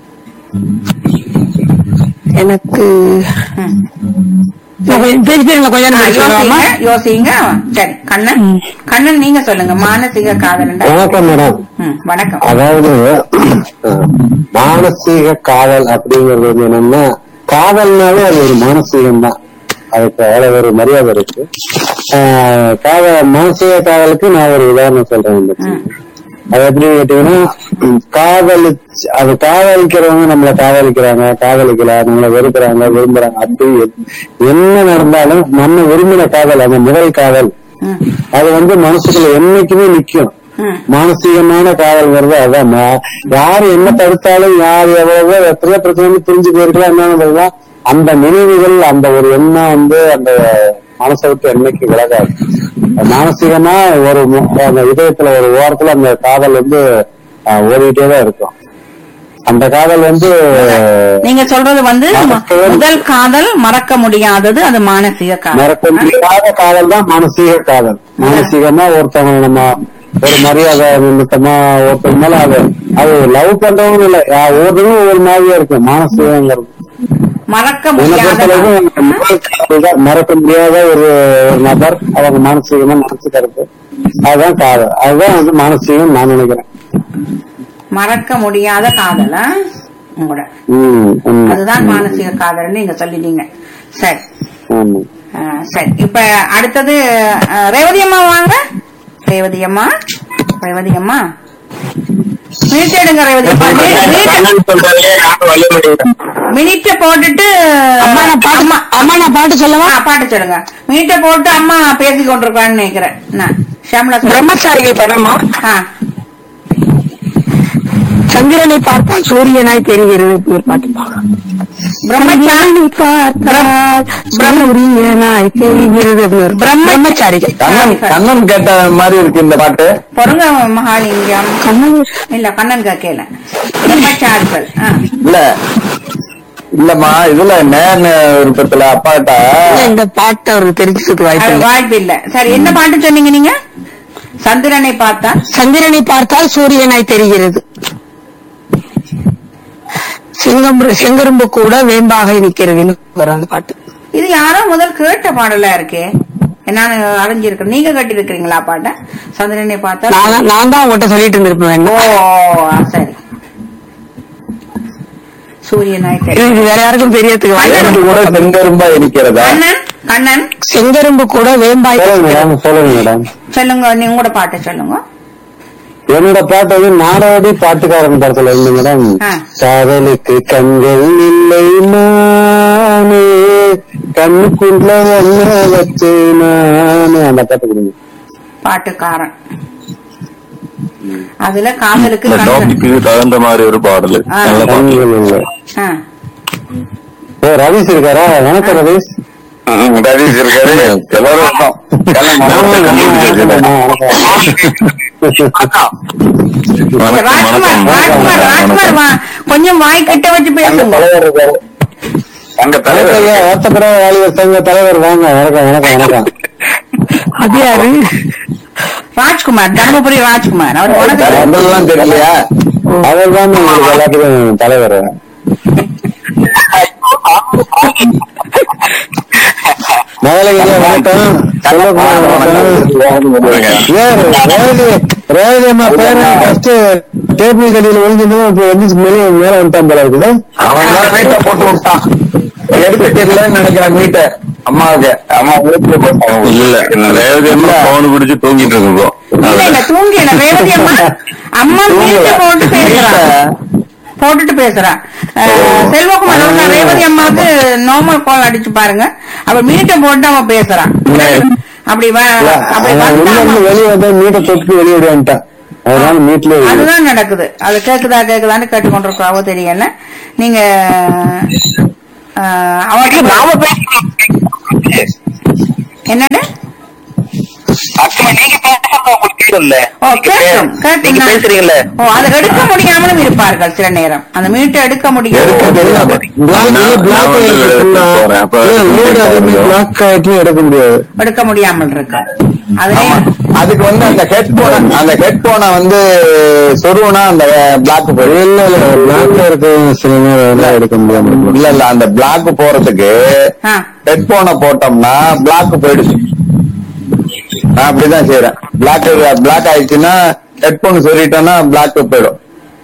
எனக்கு ம். நான் கொஞ்சம் பேசி பேருங்க கொஞ்ச ஆ, நேரம் யோசிங்க சொல்லலாமா? யோசிங்க சரி கண்ணன் கண்ணன் நீங்க சொல்லுங்க மானசீக காதலண்டா வணக்கம் மேடம் ம், வணக்கம் அதாவது அஹ், மானசீக காதல் அப்படிங்கிறது வந்து என்னன்னா காதல்னாலே அது ஒரு மானசீகம் தான் அதுக்கு அவ்வளவு ஒரு மரியாதை இருக்கு அஹ், காதல் மானசீக காதலுக்கு நான் ஒரு உதாரணம் சொல்றேன் இந்த இடத்துல. அது எப்படி கேட்டீங்கன்னா உம், காதலிச்சு அது காதலிக்கிறவங்க நம்மள காதலிக்கிறாங்க காதலிக்கல நம்மள வெறுக்கிறாங்க விரும்புறாங்க அப்படி என்ன நடந்தாலும் நம்ம விரும்பின காதல் அந்த முதல் காதல் ம், அது வந்து மனசுக்குள்ள என்னைக்குமே நிக்கும் ம். மானசீகமான காதல்ங்கிறது அதான் மா- யாரு என்ன தடுத்தாலும் யார் எவ்வளவோ எத்தனையோ பிரச்சனை வந்து பிரிஞ்சு போயிருக்கலாம் என்னன்றதுதான் அந்த நினைவுகள் அந்த ஒரு எண்ணம் வந்து அந்த மனசை விட்டு என்னைக்கு விலகாது மானசீகமா ஒரு மு- அந்த இதயத்துல ஒரு ஓரத்துல அந்த காதல் வந்து ஆஹ், ஓடிட்டே தான் இருக்கும் அந்த காதல் வந்து நீங்க சொல்றது வந்து மறக்கவே- முதல் காதல் மறக்க முடியாதது அது மானசீக மறக்க காதல் முடியாத காதல் தான் மானசீக காதல் மானசீகமா ஒருத்தவங்க நம்ம ஒரு மரியாதை நிமித்தமா ஒருத்தவங்க மேல அது அது லவ் பண்றவங்க இல்ல யா- ஒவ்வொருத்தரும் ஒவ்வொரு மாதிரியா இருக்கு மானசீகங்கிறது மறக்க என்னை முடியாத பொறுத்தளவுக்கு காதல். முதல் காதல் தான் மறக்க முடியாத ஒரு ஒரு நபர் அவங்க மானசீகமா நினைச்சுக்கிறது அதுதான் காதல் அதுதான் வந்து மானசீகம் நான் நினைக்கிறேன் மறக்க முடியாத காதல் ஆ? உங்களோட உம் உம். அதுதான் மானசீக காதல்னு நீங்க சொல்லிட்டீங்க சரி ஆமா. ஆ, சரி இப்ப அடுத்தது ஆ, ரேவதி அம்மா வாங்க ரேவதி அம்மா ரேவதி அம்மா மினிட் எடுங்க ரேவதி அம்மா கண்ணன் சொல்றாரு நானும் வழிமுறை மினிட்ட போட்டுட்டு அம்மா நான் பாட்டு அம்மா அம்மா நான் பாட்டு சொல்லவா ஆ, பாட்டு சொல்லுங்க மினிட்ட போட்டு அம்மா பேசி கொண்டிருக்கான்னு நினைக்கிறேன் நான் ஷாம்லா சொல்லுங்க. பிரம்மச்சாரிகள் படமா ஆ சந்திரனை பார்த்தால் சூரியனாய் தெரிகிறது இப்படி ஒரு பாட்டு பிரம்மச்சாரி பார்த்தால் சூரியனாய் தெரிகிறது அப்படி ஒரு பிரம்மச்சாரிகள் கண்ணன் கண்ணன் கேட்ட மாதிரி இருக்கு இந்த பாட்டு பொருங்க மகாலிங்கம் கண்ணன் இல்ல கண்ணன் கேட்கல பிரம்மச்சாரிகள் ஆ. இல்ல இல்லம்மா இதுல நேர்ன விருப்பத்துல அப்பாட்ட இந்த பாட்டு அவருக்கு தெரிஞ்சதுக்கு வாய்ப்பு அது இல்லை வாய்ப்பு இல்ல சரி என்ன பாட்டு சொன்னீங்க நீங்க சந்திரனை பார்த்தா சந்திரனை பார்த்தால் சூரியனாய் தெரிகிறது சிங்கம் செங்கரும்பு கூட வேம்பாக நிற்கிறதுன்னு வரும் அந்த பாட்டு இது யாரோ முதல் கேட்ட பாடலா இருக்கே நான் அடைஞ்சிருக்கேன் நீங்க கட்டிருக்கிறீங்களா பாட்ட சந்திரனை பார்த்தா நான் தான்- நான் தான் உங்ககிட்ட சொல்லிட்டு இருந்திருப்பேன் ஓ வேணும் சரி சூரியனாய் இது தெரியும் வேற யாருக்கும் தெரியறதுக்கு வாய்ப்பு இது இல்லை. கூட செங்கரும்பா இருக்கிறதா கண்ணன் கண்ணன் செங்கரும்பு கூட வேம்பாய் சொல்லுங்க மேடம் சொல்லுங்க மேடம் சொல்லுங்க நீங்க உங்களோட பாட்டை சொல்லுங்க என்னோட பாட்டு வந்து நாடோடி பாட்டுக்காரன் படத்துல இருந்து மேடம் ஆ. காதலுக்கு கண்கள் இல்லை நானே கண்ணுக்குள்ள ஒன்ன வச்சு நானே அந்த பாட்டு கொடுங்க பாட்டுக்காரன் அதுல காதலுக்கு இந்த கண்கள் டாபிக்கு தகுந்த மாதிரி ஒரு பாடல் ஆ. நல்ல பாடல் கண்கள் இல்லை ஆ. ஓ ரவீஷ் இருக்காரா வணக்கம் ரவீஷ் ரவீஷ் இருக்காரு எல்லாரும் வந்தோம். எல்லாம் ஆமா, மனசுல ஆமா, கண்டுபிடிச்சிருக்கேன். வணக்கம். வணக்கம் ராஜ்குமார் வணக்கம் ராஜ்குமார் ராஜ்குமார் வா கொஞ்சம் வாய் கிட்ட வச்சு அங்க பேசுங்க தலைவர் இருக்காரு அங்க தலைவர் தலைவர் ஐயா, வருத்தப்பட வாலிபர் சங்க தலைவர் வாங்க வணக்கம் வணக்கம் வணக்கம் அது யாரு ராஜ்குமார் தர்மபுரி ராஜ்குமார் அவர் உனக்கு அதெல்லாம் தெரியலையா அவர் தான் உங்களுக்கு எல்லாத்துக்கும் தலைவர் முதலையா வணக்கம் செல்வகுமார் வணக்கம் ஏன் ரேவதி ரேவதி அம்மா பேர ஃபர்ஸ்ட் டேபிள் கடியில ஒழிஞ்சிருந்தோம் இப்ப வந்து மேலே மேல வந்துட்டான் போல இருக்குது அவன் தான் வீட்டை போட்டு விட்டான் எடுக்க தெரியலன்னு நினைக்கிறேன் வீட்டை அம்மாவுக்கு அம்மா வீட்டுல போட்டாங்க இல்ல ரேவதி அம்மா போன் பிடிச்சு தூங்கிட்டு இருக்கோம் இல்ல இல்ல தூங்கல ரேவதி அம்மா அம்மா மீட்ட போட்டு பேசுறா போட்டுட்டு பேசுறா அஹ், செல்வகுமார் அவர்கள் ரேவதி அம்மாவுக்கு நார்மல் கால் அடிச்சு பாருங்க அவ மீட்ட போட்டு அவன் பேசுறான் அப்படி வ- அப்படி உள்ள வந்தாங்க. இருந்து வெளியே வந்தா மீட்டை தொட்டு வெளியே விடுவான்ட்டான் அதனால மீட்ல அதுதான் நடக்குது அது கேக்குதா கேக்குதான்னு கேட்டுக்கொண்டிருக்காவோ தெரியல நீங்க ஆஹ், அவருக்கு நாம பேசுறோம் என்னன்னு அக்கா நீங்க பேசுறது உங்களுக்கு கேட்கல ஓ கேட்கும் நீங்க கேட்டீங்களா பேசுறீங்கல்ல ஓ அதை எடுக்க முடியாமலும் இருப்பார்கள் சில நேரம் அந்த மீட்டை எடுக்க முடியாது பிளாக் ஆயிட்டு எடுக்க முடியாது எடுக்க முடியாமல் இருக்கு அதுலயே அதுக்கு வந்து அந்த ஹெட்போனை அந்த ஹெட்போனை வந்து சொருவுனா அந்த பிளாக் போயிடும் இல்ல இல்ல பிளாக்ல இருக்க சில நேரம் எடுக்க முடியாம இல்ல இல்ல அந்த பிளாக் போறதுக்கு ஆ. ஹெட்போனை போட்டோம்னா பிளாக் போயிடுச்சு நான் அப்படிதான் செய்யறேன் பிளாக் பிளாக் ஆயிடுச்சுன்னா ஹெட்போன் சொல்லிட்டோம்னா பிளாக் போயிடும்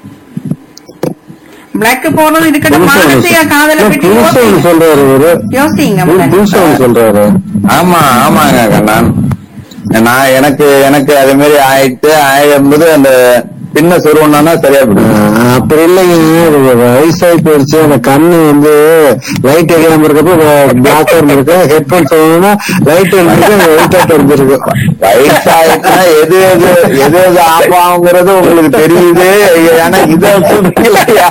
பிளாக் போறது இருக்கட்டும் மானசீக காதலை பற்றி யோசி- சொல்றாரு ஒரு யோசிங்க முதல்ல. சொல்றாரு ஆமா ஆமாங்க கண்ணன் நான் எனக்கு எனக்கு அதே மாதிரி ஆயிட்டு ஆயிடும்போது அந்த பின்ன சொருவனா சரியா போயிடும் அப்படி இல்லைங்க வயசாகி போயிடுச்சு அந்த கண்ணு வந்து லைட் எரியாம இருக்கப்போ பிளாக் இருக்கு ஹெட்போன் சொல்லணும்னா லைட் இருக்கு ஒயிட்டா தெரிஞ்சிருக்கும் வயசாயிட்டுனா எது எது எது எது ஆஃப் ஆகுங்கிறது உங்களுக்கு தெரியுது ஏன்னா இதை சொல்றீங்களா?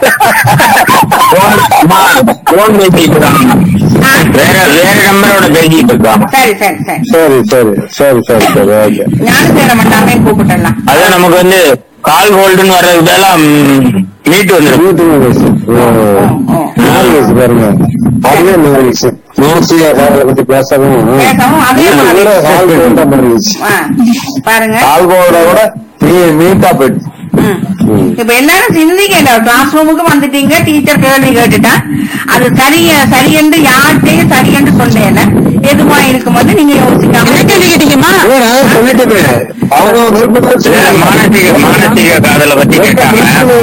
போன் பேசிட்டு இருக்காங்க வேற வேற நம்பரோட பேசிட்டு இருக்காங்க சரி சரி சரி சரி சரி சரி சரி சரி ஓகே ஞானசேர மண்டாமே கூப்பிட்டுடலாம் அதான் நமக்கு வந்து கால் ஹோல்டுன்னு வர்றதுக்கெல்லாம் மீட் வந்துடும் வீட்டுக்கு வயசு ஓ. நாலு வயசு பாருங்க அதுவே நாலு வயசு நோசியா காதலை பத்தி பேசவும் பேசவும் அதே மாதிரி கூட கால் போட்டா மாறிடுச்சு ஆ, பாருங்க ஆல்கோட விட நீ நீட்டா போயிடுச்சு ம். இப்ப எல்லாரும் சிந்திக்கல கிளாஸ் ரூமுக்கு வந்துட்டீங்க டீச்சர் கேள்வி கேட்டுட்டா அது சரிய சரியென்று யார்கிட்டயும் சரியென்று சொல்லேல எதுவா இருக்கும்போது நீங்க யோசிக்காம கேட்டீங்கம்மா சொல்லிட்டு அவங்க மானசீக மானசீக காதலை பத்தி கேட்டாங்க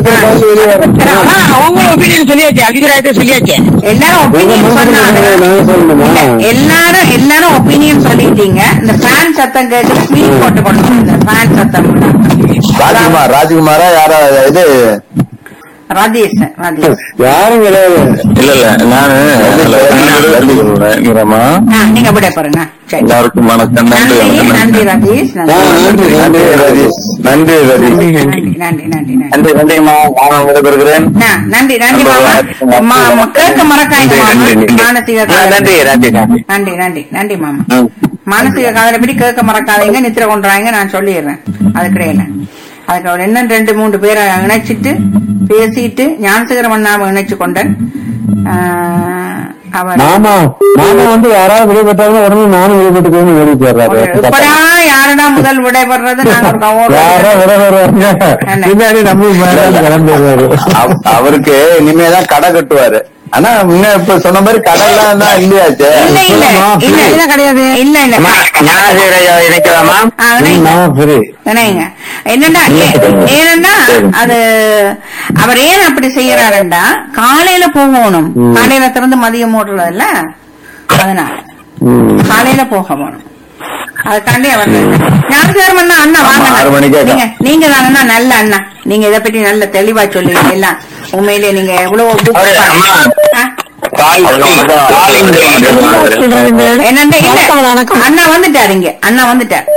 அவங்க ஒப்பீனியன் சொல்லியாச்சு அபிப்பிராயத்தை சொல்லியாச்சு எல்லாரும் ஒப்பீனியன் சொன்னாங்க நான் சொல்லணுமா இல்ல, எல்லாரும் எல்லாரும் ஒப்பீனியன் சொல்லிட்டீங்க இந்த ஃபேன் சத்தம் கேட்டு ஸ்பீட் போட்டு கொடுத்துருங்க ஃபேன் சத்தம் ராஜ்குமார் ராஜ்குமாரா யாரா இது ரதீஷ் ரதீஷ் யாரும் கிடையாது இல்ல இல்ல நானு சொல்றேன் ஆ, நீங்க விட பாருங்க சரி எல்லாருக்கும் வணக்கம் நன்றி நன்றி நன்றி வணக்கம் ரதீஷ் ஆ, நன்றி நன்றி நன்றி ரதீஷ் நன்றி ரதீஷ் நன்றி நன்றி நன்றி நன்றி நன்றி நன்றிம்மா நான் விடைபெறுகிறேன் ஆ, நன்றி நன்றி மாமா மா- மா- கேட்க மறக்காங்க மாமா மானசீக காதல். நன்றி நன்றி நன்றி நன்றி நன்றி நன்றி மாமா மானசீக காதலை படி கேட்க மறக்காதீங்க நித்திர கொண்டுறாங்க நான் சொல்லிடுறேன் அது கிடையாது அதுக்கு அவர் என்ன ரெண்டு மூன்று பேரை இணைச்சிட்டு பேசிட்டு ஞானசேகர மன்னாவை இணைச்சு கொண்டேன் ஆ, அவர் மாமா மாமா வந்து யாராவது விடைபெற்றாலும் உடனே நானும் விடைபெற்றுக்கணும்னு ஓடி போயிடுறாரு இப்படா யாருடா முதல் விடைபெறது நாங்க ஒரு யாரோ கௌரவம். விட வருவாங்க பின்னாடி நம்ம மேல கிளம்பிடுறாரு அவ- அவருக்கு இனிமேதான் கடை கட்டுவாரு ஆனா முன்ன இப்ப சொன்ன மாதிரி கடைலாம் தான் இல்லையாச்சே இல்ல இல்ல இல்ல இல்ல கிடையாது இல்ல இல்ல ஞானசீகர இணைக்கலாமா ஆ, இணைங்க. நான் சரி இணைங்க என்னன்னா ஏ- ஏனென்னா அது அவர் ஏன் அப்படி செய்யறாருண்டா காலையில போகணும் காலையில திறந்து மதியம் ஓடுறது இல்ல அதனால காலையில போக போகணும் அதுக்காண்டி அவர் ஞாபகம் அண்ணா அண்ணா வாங்க ஆறு மணிக்கே அண்ணா. நீங்க நீங்க தானே நல்ல அண்ணா நீங்க இதை பற்றி நல்ல தெளிவா சொல்லுவீங்க எல்லாம் உண்மையிலே நீங்க எவ்வளவு book அவரு அம்மா ஆ? கால் காலிங் என்னண்டா இல்ல வணக்கம், வணக்கம். அண்ணா வந்துட்டாரு இங்க அண்ணா வந்துட்டார்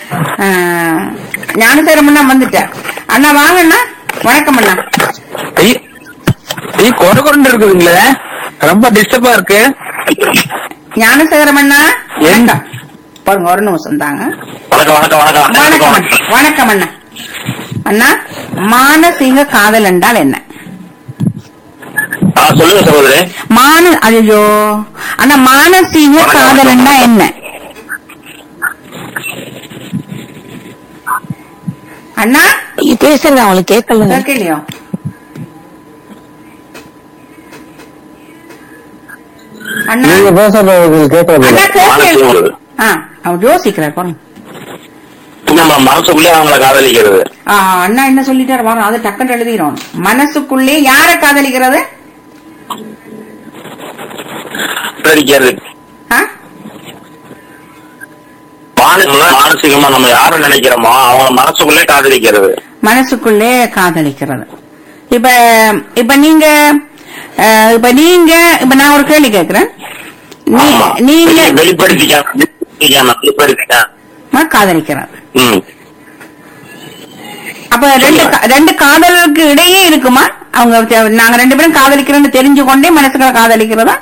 ஞானசேரம் அண்ணா வந்துட்டார் அண்ணா வாங்க அண்ணா வணக்கம் அண்ணா நீ கொர கொண்டு இருக்குதுங்களே ரொம்ப டிஸ்டர்பா இருக்கு ஞானசேகரம் அண்ணா வணக்கம் பாருங்க ஒரு நிமிஷம் தாங்க வணக்கம் வணக்கம் வணக்கம் வணக்கம் வணக்கம் அண்ணா. வணக்கம் அண்ணா அண்ணா மானசீக காதல் என்றால் என்ன ஆ, சொல்லுங்க சகோதரி மான ஐயோ அண்ணா மானசீக காதல் என்றால் என்ன அண்ணா நீங்க பேசுறது அவங்களுக்கு கேட்கல கேட்கலையோ அண்ணா நீங்க பேசுறது அவங்களுக்கு கேட்கறது அண்ணா கேட்கல மானசீக ஆ அவர் யோசிக்கிறார் பாருங்க நம்ம மனசுக்குள்ளே அவங்கள காதலிக்கிறது ஆ, அண்ணா என்ன சொல்லிட்டாரு வரோம் அது டக்குன்னு எழுதிடும் மனசுக்குள்ளே யார காதலிக்கிறது காதலிக்கிறது ஆ? மானசீகமா மானசீகமா நம்ம யார நினைக்கிறோமோ அவங்க மனசுக்குள்ளே காதலிக்கிறது மனசுக்குள்ளே காதலிக்கிறது இப்ப இப்ப நீங்க அஹ், இப்ப நீங்க இப்ப நான் ஒரு கேள்வி கேக்குறேன் நீ- ஆமா. நீங்க வெளி- வெளிப்படுத்திக்க ஆ, காதலிக்கிறது ம் அப்ப ரெண்டு கா- ரெண்டு காதலருக்கு இடையே இருக்குமா அவங்க தெ- நாங்க ரெண்டு பேரும் காதலிக்கிறோம்னு தெரிஞ்சு கொண்டே மனசுக்குள்ள காதலிக்கிறதா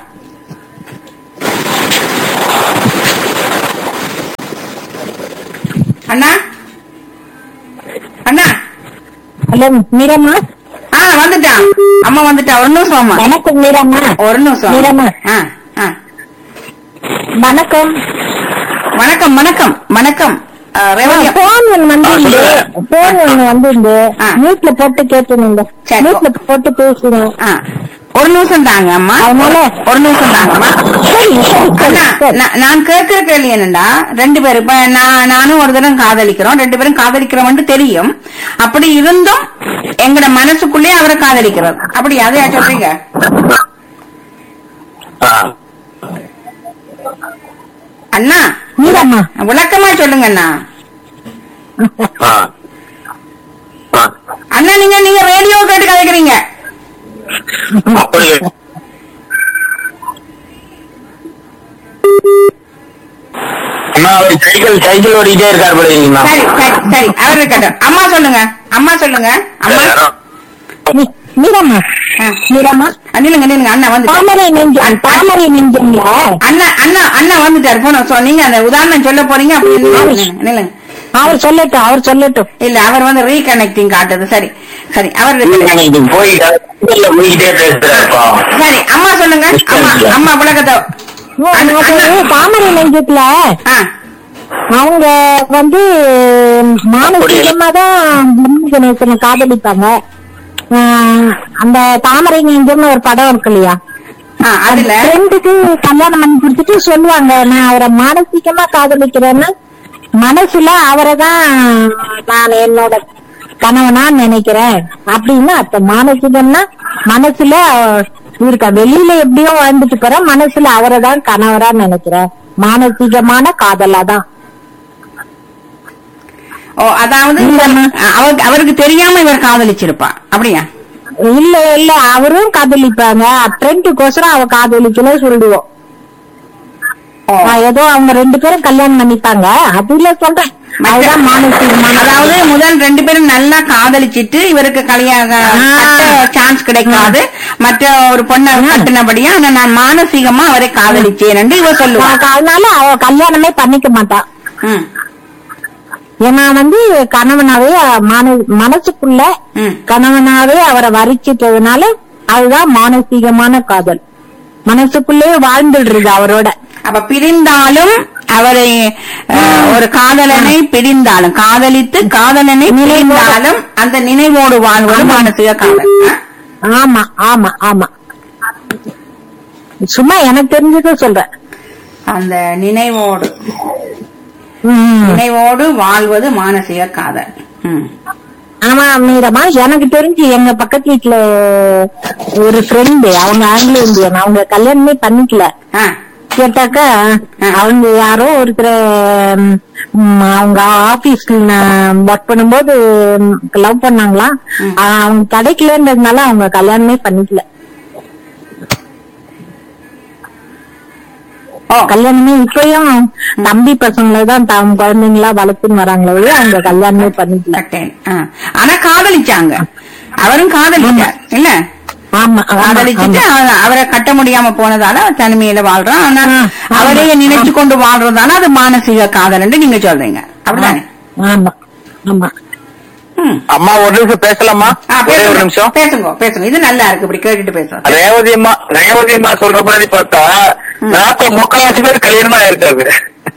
அண்ணா அண்ணா ஹலோ மீரம்மா ஆ வந்துட்டான் அம்மா வந்துட்டா ஒரு நிமிஷம் அம்மா வணக்கம் மீரம்மா ஒரு நிமிஷம் மீரம்மா ஆ ஆ வணக்கம் வணக்கம் வணக்கம் வணக்கம் ஆ, ரேவதி போன் ஒண்ணு வந்து போன் ஒண்ணு வந்து ஆ. வீட்டுல போட்டு கேட்டுனுங்க சரி. வீட்டுல போட்டு பேசுறேன் ஆ ஒரு நிமிஷம் தாங்க அம்மா அதனால ஒரு நிமிஷம் தாங்கம்மா சரி சரி சரி அண்ணா, சரி நான் நான் கேட்கிற கேள்வி என்னன்னா ரெண்டு பேரும் இப்ப நான் நானும் ஒரு தடவை காதலிக்கிறோம் ரெண்டு பேரும் காதலிக்கிறோம்னு தெரியும் அப்படி இருந்தும் எங்கட மனசுக்குள்ளே அவரை காதலிக்கிறது அப்படி அதையா சொல்றீங்க ஆ அண்ணா மீரம்மா விளக்கமா சொல்லுங்க அண்ணா ஆ ஆ அண்ணா நீங்க நீங்க ரேடியோ கேட்டு கதைக்கிறீங்க அப்படி அம்மா அவர் சைக்கிள் சைக்கிள் ஓடிக்கிட்டே இருக்காரு போல இருக்கீங்களா சரி சரி சரி அவர் இருக்கட்டும் அம்மா சொல்லுங்க அம்மா சொல்லுங்க அம்மா மீ- மீரம்மா ஆ. மீரம்மா ஆ, நில்லுங்க நில்லுங்க அண்ணா வந்து தாமரை நெஞ்சம் தாமரை நெஞ்சம்ல அண்ணா அண்ணா அண்ணா வந்துட்டாரு போன சோ நீங்க அந்த உதாரணம் சொல்ல போறீங்க அப்படி நில்லுங்க, நில்லுங்க அவர் சொல்லட்டும் அவர் சொல்லட்டும் இல்ல அவர் வந்து ரீகனெக்டிங் காட்டுது சரி சரி அவர் இருக்கட்டும். இது போய் சைக்கிள்ல போய்கிட்டே பேசுறாருப்பா சரி அம்மா சொல்லுங்க அம்மா அம்மா விளக்கத்தை அண்ணா, அது அண்ணா. தாமரை நெஞ்சத்துல ஆ, அவங்க வந்து மானசீகமா தான் முருகன் கணேசனை காதலிப்பாங்க ஆஹ் அந்த தாமரை நெஞ்சம்னு ஒரு படம் இருக்கு இல்லையா ஆ, அதுல ஃப்ரெண்டுக்கு கல்யாணம் பண்ணி கொடுத்துட்டு சொல்லுவாங்க நான் அவரை மானசீகமா காதலிக்கிறேன்னா மனசுல அவரை தான் நான் என்னோட கணவனா நினைக்கிறேன் அப்படின்னு அப்ப மானசீகம்னா மனசுல இருக்க வெளியில எப்படியோ வாழ்ந்துட்டு போறேன் மனசுல அவரை தான் கணவரா நினைக்கிறேன் மானசீகமான காதலா தான் ஓ அதாவது அவருக்கு அவருக்கு தெரியாம இவர் காதலிச்சிருப்பா அப்படியா இல்ல இல்ல அவரும் காதலிப்பாங்க ஃப்ரெண்டுக்கோசரம் அவ காதலிக்கல சொல்லுவோம் ஓ. நான் ஏதோ அவங்க ரெண்டு பேரும் கல்யாணம் பண்ணிப்பாங்க அதுல சொல்றேன் அதுதான் மானசீகமான அதாவது முதல் ரெண்டு பேரும் நல்லா காதலிச்சிட்டு இவருக்கு கல்யாணம் சான்ஸ் கிடைக்காது மற்ற ஒரு பொண்ணை கட்டினபடியா ஆனா நான் மானசீகமா அவரை காதலிச்சேன் என்று இவர் சொல்லுவா அவ- அதனால அவ கல்யாணமே பண்ணிக்க மாட்டா ம், ஏன்னா வந்து கணவனாவே மன மனசுக்குள்ள ம். கணவனாவே அவரை வரிச்சிட்டதுனால அதுதான் மானசீகமான காதல் மனசுக்குள்ளே வாழ்ந்துடுறது அவரோட அப்ப பிரிந்தாலும் அவரை அஹ், ஒரு காதலனை பிரிந்தாலும் காதலித்து காதலனை பிரிந்தாலும் அந்த நினைவோடு வாழ்வது மானசீக காதல் ஆ? ஆமா ஆமா ஆமா சும்மா எனக்கு தெரிஞ்சதை சொல்றேன் அந்த நினைவோடு ம். நினைவோடு வாழ்வது மானசீக காதல் ம். ஆமா மீரமா எனக்கு தெரிஞ்சு எங்க பக்கத்து வீட்டுல ஒரு ஃப்ரெண்டு அவங்க ஆங்கிலோ இந்தியன் அவங்க கல்யாணமே பண்ணிக்கல ஆ, கேட்டாக்கா அவங்க யாரோ ஒருத்தர் ம், அவங்க ஆபீஸ்ல ஒர்க் பண்ணும்போது லவ் பண்ணாங்களாம் ஆஹ் அவங்க கிடைக்கலன்றதுனால அவங்க கல்யாணமே பண்ணிக்கல ஓ கல்யாணமே இப்பயும் தம்பி பசங்களை தான் தாம் குழந்தைங்களா வளர்த்துன்னு வராங்களே ஒழிய அவங்க கல்யாணமே பண்ணிக்கல கட்டேன் ஆ. ஆனா காதலிச்சாங்க அவரும் காதலிச்சார் இல்ல ஆமா ஆமா, காதலிச்சுட்டு ஆமா. அவ- அவரை கட்ட முடியாம போனதால அவர் தனிமையில வாழ்றான் ஆனா அவரையே நினைச்சு கொண்டு வாழ்றதால அது மானசீக காதல் நீங்க சொல்றீங்க அப்படிதானே ஆமா ஆமா ம். அம்மா ஒரு நிமிஷம் பேசலாமா ஆ, ஒரே ஒரு பேசுங்க நிமிஷம் பேசுங்க பேசுங்க இது நல்லா இருக்கு இப்படி கேட்டுட்டு பேசுறோம் ரேவதி அம்மா ரேவதி அம்மா சொல்ற மாதிரி பார்த்தா நாற்பது முக்கால்வாசி பேர் கல்யாணமா இருக்காது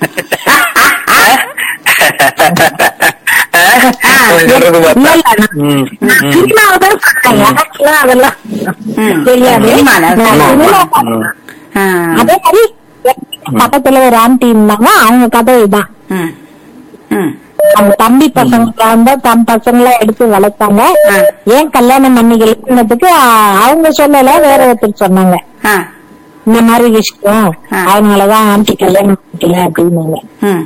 சொல்றது இல்ல, பார்த்தா இல்ல, நான் ம், நான் ம். சினிமாவை தான் பார்த்தேன். எனக்கெல்லாம் அதெல்லாம் ம். தெரியாது சினிமால, நான் சினிமா. சினிமா பார்த்தேன். ஆ. அதே மாதிரி பக்கத்துல ஒரு ஆண்டி இருந்தாங்க அவங்க கதை இதான் ம். ம். அவங்க தம்பி பசங்க வந்து தம் பசங்களை எடுத்து வளர்த்தாங்க ஆ. ஏன் கல்யாணம் பண்ணிக்கிறதுக்கு அவங்க சொல்லல வேற ஒருத்தர் சொன்னாங்க ஆ. இந்த மாதிரி விஷயம் ஆ. அதனாலதான் ஆண்டி கல்யாணம் பண்ணிக்கல அப்படின்னாங்க ம்.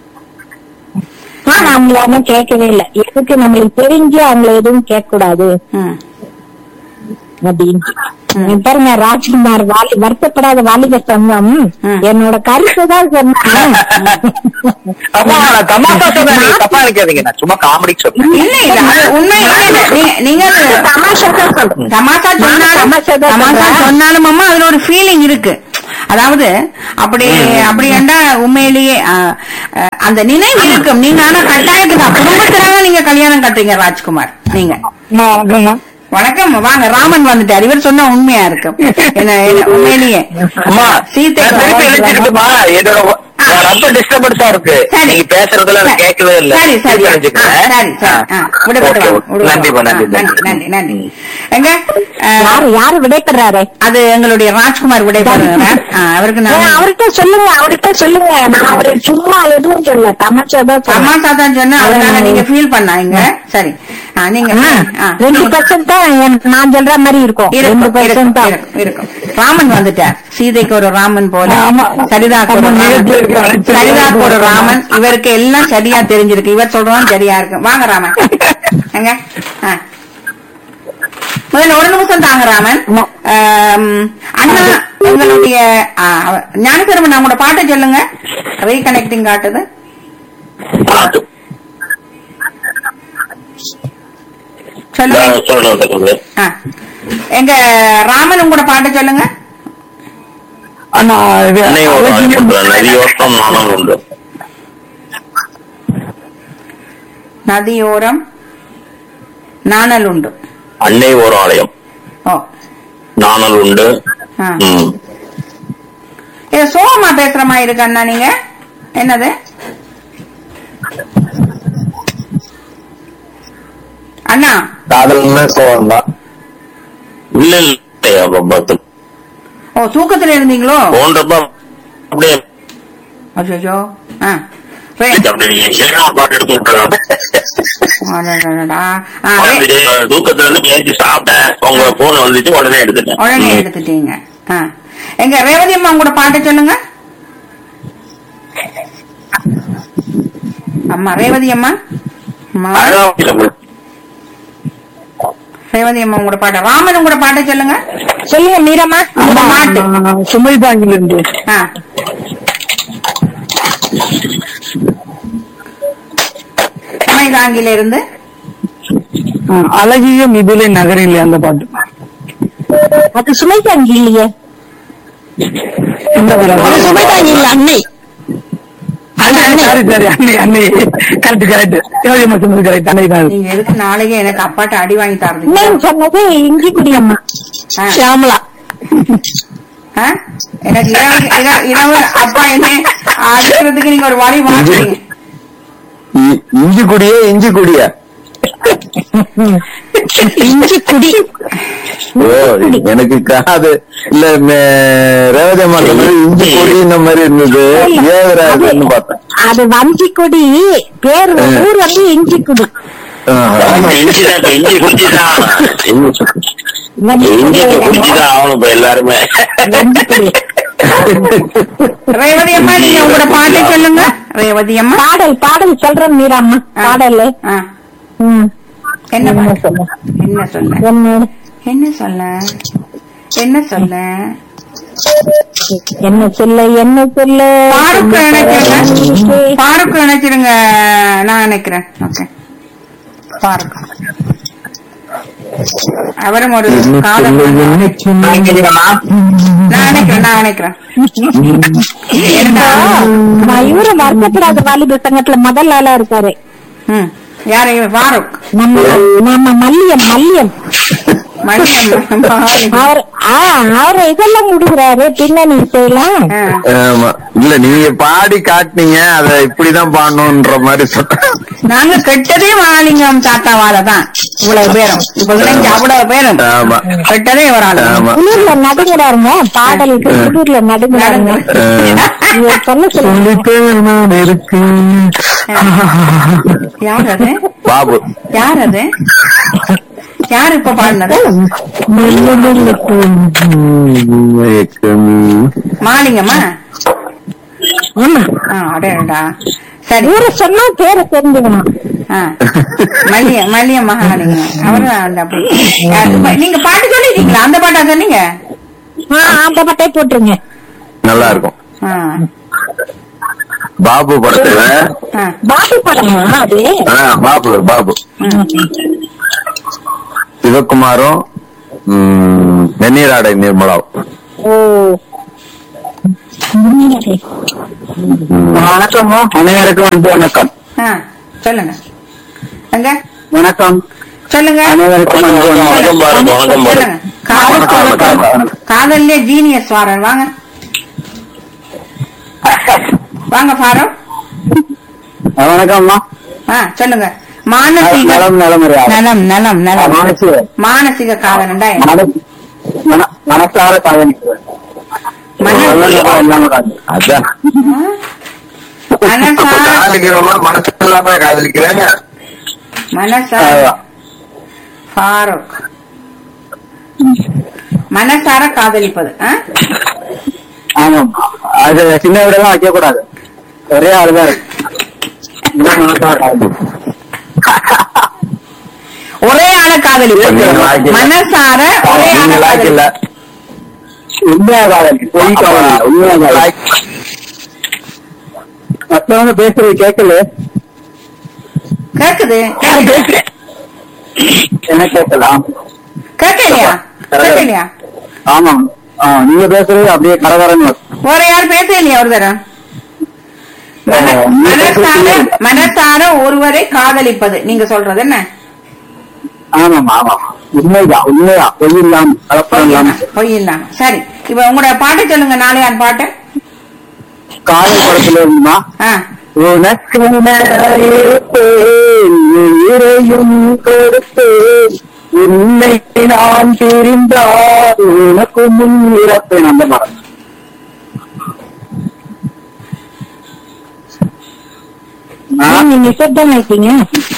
ஆனா அவங்கள ஒன்னும் கேட்கவே இல்லை எதுக்கு நம்மளுக்கு தெரிஞ்சு அவங்கள எதுவும் கேட்க கூடாது ம். அப்படின்னு பாருங்க ராஜ்குமார் வாலி வருத்தப்படாத வாலிப சங்கம் ம். என்னோட கருத்து தான் சொன்னேன் அப்பா நான் தமாஷா சொன்னேன் நீங்க தப்பா நினைக்காதீங்க நான் சும்மா காமெடிக்கு சொன்னேன் இல்ல இல்ல அது உண்மை இல்ல, இல்ல. நீங்க- நீங்க தமாஷா தான் சொல்றேன் தமாஷா சொன்னாலும் தமாஷா தான் தமாஷா சொல்றேன். சொன்னாலும் அம்மா அதுல ஒரு ஃபீலிங் இருக்கு அதாவது அப்படி அப்படி ஏண்டா உண்மையிலேயே ஆ, ஆ, அந்த நினைவு இருக்கும் நீங்க ஆனா கட்டாயத்துக்கு குடும்பத்தினால நீங்க கல்யாணம் கட்டுறீங்க ராஜ்குமார் நீங்க வணக்கம் வாங்க ராமன் வந்துட்டார் இவர் சொன்னா உண்மையா இருக்கும் என்ன என்ன, உண்மையிலேயே அம்மா சீத்தை நான் திருப்பி எழுதிட்டுமா என்னோட வ- நான் ரொம்ப டிஸ்டர்பன்ஸா இருக்கு சரி. நீங்க பேசுறதுல நான் கேட்கவே இல்ல சரி சரி திருப்பி ஆ, எழுதிக்கிறேன். சரி சரி ஆ, விடுபட்டு ஓகே, வாங்க, ஓகே. விடுபட்டு நன்றிப்பா வாங்க. நன்றி ஆ, நன்றி நன்றி நன்றி எங்க ஆ, யாரு யாரு விடைபெறாரு அது எங்களுடைய ராஜ்குமார் விடைபெறுகிறார் ஆ, அவருக்கு நான் அவர்கிட்ட சொல்லுங்க அவர்கிட்ட சொல்லுங்க நான் அவரு சும்மா எதுவும் சொல்ல தமாஷா தான் சொன்னேன் தமாஷா தான் சொன்னேன் அதனால நீங்க ஃபீல் பண்ணாங்க சரி ஆ, நீங்க ஆ, ரெண்டு பர்சன்ட் தான் எனக்கு நான் சொல்ற மாதிரி இருக்கும் ரெண்டு இருக்கும், பர்சன்ட் இருக்கும், தான் இருக்கும், இருக்கும். ராமன் வந்துட்டார் சீதைக்கு ஒரு ராமன் போல ஆமா. சரிதாக்கு ஒரு ஆமா, ராமன் நேரத்துல இருக்கிற அனைத்து சரிதாக்கு ஒரு ராமன் இவருக்கு எல்லாம் சரியா தெரிஞ்சிருக்கு இவர் சொல்றதும் சரியா இருக்கு வாங்க ராமன் எங்க ஆ. முதல்ல ஒரு நிமிஷம் தாங்க ராமன் ஆம், அண்ணா எங்களுடைய ஆ, அவ- ஞானசரமன் உங்களோட பாட்டை சொல்லுங்க ரீகனெக்டிங் காட்டுது சொல்லுங்க நான் சொல்றேன் சொல்றேன். ஆ. எங்க ராமன் உங்களோட பாட்டை சொல்லுங்க அண்ணா இது அன்னை ஒரு ஆள் சொல்றேன். நதியோட்டம் நாணம் உண்டு நதியோரம் நாணல் உண்டு அன்னை ஒரு ஆலயம் ஓ நாணல் உண்டு ஆ. ம். இது சோகமா பேசுற மாதிரி இருக்கு அண்ணா நீங்க என்னது அண்ணா காதல்னா சோகம் தான் இல்ல இல்லையா பத்து ஓ தூக்கத்துல இருந்தீங்களோ போன்றப்ப அப்படியே அச்சோ ஆ ரே- அப்படி நீங்க சினிமா பாட்டு எடுத்து விட்டுறாங்க அடடடடா. ஆ, ரே- தூக்கத்துல இருந்து பேசி சாப்பிட்டேன் உங்க போன் வந்துச்சு உடனே எடுத்துட்டேன் உடனே ம். எடுத்துட்டீங்க ஆ. எங்க ரேவதி அம்மா உங்களோட பாட்டை சொல்லுங்க அம்மா ரேவதி அம்மா அம்மா அழகா சொல்லு. ரேவதி அம்மா உங்களோட பாட்டை ராமன் உங்களோட பாட்டை சொல்லுங்க சொல்லுங்க மீரம்மா உங்க பாட்டு சுமை தாங்கில இருந்து ஆ. சுமைதாங்கில இருந்து ஆ, அழகிய மிதுலை நகரில் அந்த பாட்டு அது சுமைதாங்கி இல்லையே இந்த அது பாட்டு சுமைதாங்கி இல்ல அன்னை சரி சரி அன்னை அன்னை கரெக்ட் கரெக்ட் யோசிமா சொன்னது கரெக்ட் அன்னை தான் நீங்க எதுக்கு நாளைக்கே எனக்கு அப்பாட்ட அடி வாங்கி தரது இன்னும் சொன்னது இஞ்சி குடியம்மா ஆ. சியாமலா ஆ? எனக்கு இரவு இரவு- இரவு அப்பா என்ன அடிக்கிறதுக்கு நீங்க ஒரு வழி மாற்றீங்க இ- இஞ்சி குடியே இஞ்சி குடியா இஞ்சி குடி ஓ எனக்கு காது இல்ல மே- ரேவதி அம்மா சொன்னது இஞ்சி குடி இந்த மாதிரி இருந்தது ஏவராதுன்னு பார்த்தேன் அது வஞ்சி குடி பேர் ஊர் வந்து இஞ்சி குடி ஆஹா. ஆமா, இஞ்சிதான் இப்ப இஞ்சி குடிச்சுதான் இஞ்சி இஞ்சி இப்ப குடிச்சுதான் ஆகணும் இப்ப எல்லாருமே வஞ்சி குடி ரேவதி அம்மா நீங்க உங்களோட பாட்டை சொல்லுங்க ரேவதி அம்மா பாடல் பாடல் சொல்றேன் மீராம்மா ஆ. பாடல் ஆ. ம். என்ன என்ன பாட்டு? சொல்ல என்ன சொல்ல என்ன என்ன சொல்ல என்ன சொல்ல என்ன சொல்ல என்ன சொல்ல பாருக்கு இணைச்சிருங்க பாருக்கு இணைச்சிருங்க நான் நினைக்கிறேன் ஓகே பாருக்கு அவரும் ஒரு காதல் நான் நினைக்கிறேன் நான் நினைக்கிறேன் ஏன்னா, நான் இவரு வருத்தப்படாத வாலிப சங்கத்துல முதல் ஆளா இருக்காரு ம், யாரு இவர்? ஃபாரூக் நம்ம நம்ம மல்லியம் மல்லியம் மணியம் அவர் ஆ அவரு இதெல்லாம் கொடுக்குறாரு பின்னணி இசையெல்லாம் ஆமா இல்ல நீங்க பாடி காட்டுனீங்க அத இப்படிதான் பாடணும்ன்ற மாதிரி சொன்ன நாங்க கெட்டதே மகாலிங்கம் தாத்தாவால தான் இவ்வளவு பேரும் இப்ப இளைஞ அவ்வளவு பேரும் ஆமா கெட்டதே ஒரு ஆளு ஆமா குளிர்ல நடுங்கிறாருங்க பாடலுக்கு குளிர்ல நடுங்கிறாருங்க இவர் சொல்ல சொல்லுங்க சொல்லிட்டேன் நான் இருக்கேன் யார் அது பாபு யார் அது யார் இப்ப பாடினது மெல்ல மெல்ல மாலிங்கம்மா ஆமா ஆ, அடேடா சரி ஊரை சொன்னா பேரை தெரிஞ்சுக்கணும் ஆ. மல்லிய மல்லிய மகாலிங்கம் அவரும் அந்த அப்படி ஆ, இப்ப நீங்க பாட்டு சொல்லிட்டீங்களா அந்த பாட்டா சொன்னீங்க ஆ, அந்த பட்டை போட்டுருங்க நல்லா இருக்கும் ஆ, பாபு படத்துல ஆ, பாபு படமா அது ஆ, பாபு பாபு ம். சிவகுமாரும் ம், வெந்நீராடை நிர்மலாவும் ஓ வணக்கம் அனைவருக்கும் வந்து வணக்கம் ஆ, சொல்லுங்க எங்க வணக்கம் சொல்லுங்க அனைவருக்கும் வந்து வணக்கம் பாருங்க வணக்கம் பாருங்க சொல்லுங்க காதல் வணக்கம். காதல்லே ஜீனியஸ் வாரன் வாங்க வாங்க ஃபாரூக் வணக்கம்மா ஆ சொல்லுங்க மானசீக நலம் நலமுறையா நலம் நலம் நலம் மானசீக. மானசீக காதலண்டா என்ன? மன- மன- மனசார காதலிக்கிறேன் மன- இல்லாம காதலி. அதான் மனசா காதலிக்கிறவங்க மனசு இல்லாம காதலிக்கிறாங்க மனசா ஆமா. ஃபாரூக் மனசார காதலிப்பது ஆ? ஆமாம் அது சின்ன விடலாம் வைக்க கூடாது ஒரே ஆளுதான் இருக்கு. இதான் மனசார காதலி. ஒரே ஆள காதலிப்பது நீங்க லாய்க்கு இல்ல. மனசார ஒரே ஆள நீங்க லாய்க்கு இல்ல காதலிப்பது உண்மையா காதலி பொய் காதலி உண்மையா காதலி மத்தவங்க பேசுறது கேட்கல கேக்குது என்ன கேட்கலாம் கேட்கலையா கேட்கலையா ஆமாம் ஆ, நீங்க பேசுறது அப்படியே கரகரன்னு வரும். வேற யாரும் பேசலையா ஒரு தரம் மன- ஆ, நீங்க மனசார பேசுறது மனசார ஒருவரை காதலிப்பது நீங்க சொல்றது என்ன ஆமாம் ஆமாம் உண்மைதான் உண்மையா பொய் இல்லாம கலப்படம் இல்லாம பொய் இல்லாம சரி இப்ப உங்களோட பாட்டை சொல்லுங்க நாளையான் பாட்டு காதல் படத்துல இருந்துமா ஆ உனக்கு நான் இருப்பேன் உயிரையும் கொடுப்பேன் உன்னை நான் பிரிந்தால் உனக்கு முன் இறப்பேன் அந்த மரம் நீங்க நிசப்தம் ஆயிட்டீங்க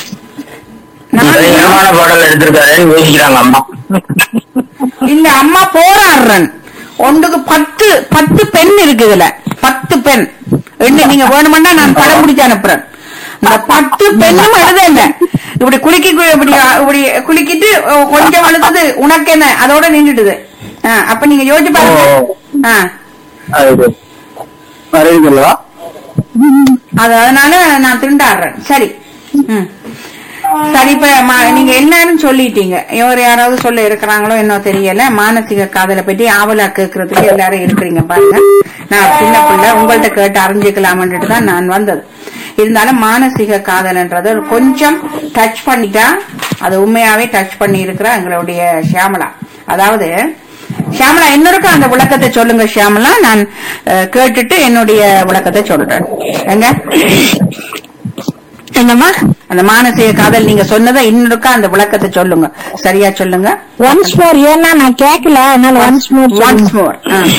நான் பாடல் எடுத்திருக்காருன்னு யோசிக்கிறாங்க அம்மா இல்ல அம்மா போராடுறன் ஒன்றுக்கு பத்து பத்து பெண் இருக்கு இதுல பத்து பெண் என்ன நீங்க வேணுமெண்டா நான் படம் பிடிச்சு அனுப்புறேன் இந்த பத்து பெண்ணும் எழுத இல்ல இப்படி குலுக்கி கு- இப்படி அ, இப்படி குலுக்கிட்டு அ, கொஞ்சம் அழுது உனக்கு என்ன அதோட நின்றுடுது ஆ, அப்ப நீங்க யோசிச்சு பாருங்க ஆ, அது வருவீங்களா அது அதனால நான் திண்டாடுறேன் சரி ம் சரி இப்ப ம- நீங்க என்னன்னு சொல்லிட்டீங்க இவர் யாராவது சொல்ல இருக்கிறாங்களோ என்னோ தெரியல மானசீக காதலை பற்றி ஆவலா கேட்கறதுக்கு எல்லாரும் இருக்கிறீங்க பாருங்க நான் சின்ன பிள்ளை உங்கள்ட்ட கேட்டு அறிஞ்சுக்கலாம்னுட்டு தான் நான் வந்தது இருந்தாலும் மானசீக காதல்ன்றது கொஞ்சம் டச் பண்ணிட்டா அது உண்மையாவே டச் பண்ணி இருக்கிற எங்களுடைய ஷியாமலா அதாவது ஷியாமலா இன்னொருக்கா அந்த விளக்கத்தை சொல்லுங்க ஷியாமலா நான் அஹ், கேட்டுட்டு என்னுடைய விளக்கத்தை சொல்றேன் எங்க என்னம்மா அந்த மானசீக காதல் நீங்க சொன்னதை இன்னொருக்கா அந்த விளக்கத்தை சொல்லுங்க சரியா சொல்லுங்க ஒன்ஸ் மோர் ஏன்னா நான் கேட்கல அதனால ஒன்ஸ் மோர் ஒன்ஸ் மோர்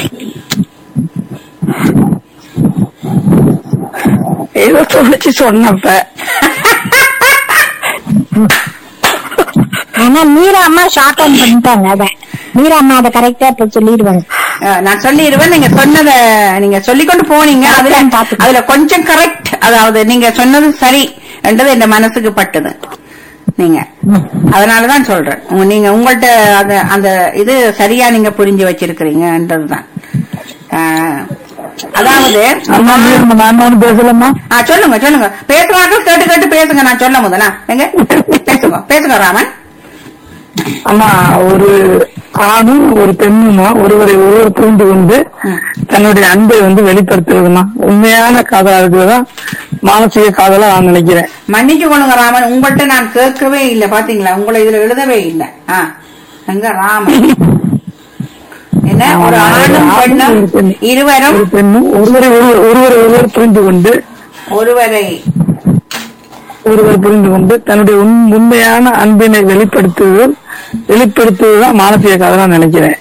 ஏதோ தோணுச்சு சொன்னப்ப ஆனா மீரா அம்மா ஷார்ட் அவுட் பண்ணிட்டாங்க அதான் மீரா அம்மா அதை கரெக்டா இப்ப சொல்லிடுவாங்க நான் சொல்லிடுவேன் நீங்க சொன்னதை நீங்க சொல்லிக்கொண்டு போனீங்க அதுல பாத்துக்கோ. அதுல கொஞ்சம் கரெக்ட் அதாவது நீங்க சொன்னது சரி என்றது என் மனசுக்கு பட்டது நீங்க அதனாலதான் சொல்றேன் உங்க- நீங்க உங்கள்ட்ட அந்த அந்த இது சரியா நீங்க புரிஞ்சு வச்சிருக்கிறீங்கன்றதுதான் ஆஹ், அதாவது நான் ஒண்ணு பேசலாமா ஆ, சொல்லுங்க சொல்லுங்க பேசுறாங்க கேட்டு கேட்டு பேசுங்க நான் சொல்ல முதல்ல எங்க பேசுங்க பேசுங்க ராமன் ஆமா ஒரு ஆணும் ஒரு பெண்ணுமா ஒருவரை ஒருவர் புரிந்து கொண்டு தன்னுடைய அன்பை வந்து வெளிப்படுத்துறதுமா உண்மையான காதலா இருக்கிறதுதான் மானசீக காதலா நான் நினைக்கிறேன் மன்னிச்சு கொள்ளுங்க ராமன் உங்கள்ட்ட நான் கேட்கவே இல்லை பாத்தீங்களா உங்களை இதுல எழுதவே இல்லை ஆ எங்க ராமன் என்ன ஒரு ஆணும் பெண்ணும் இருவரும் ஒரு பெண்ணும் ஒருவரை ஒருவர் ஒருவரை ஒருவர் புரிந்து கொண்டு ஒருவரை ஒருவர் புரிந்து கொண்டு தன்னுடைய உண்- உண்மையான அன்பினை வெளிப்படுத்துவது வெளிப்படுத்துவதுதான் மானசீக காதலா நினைக்கிறேன்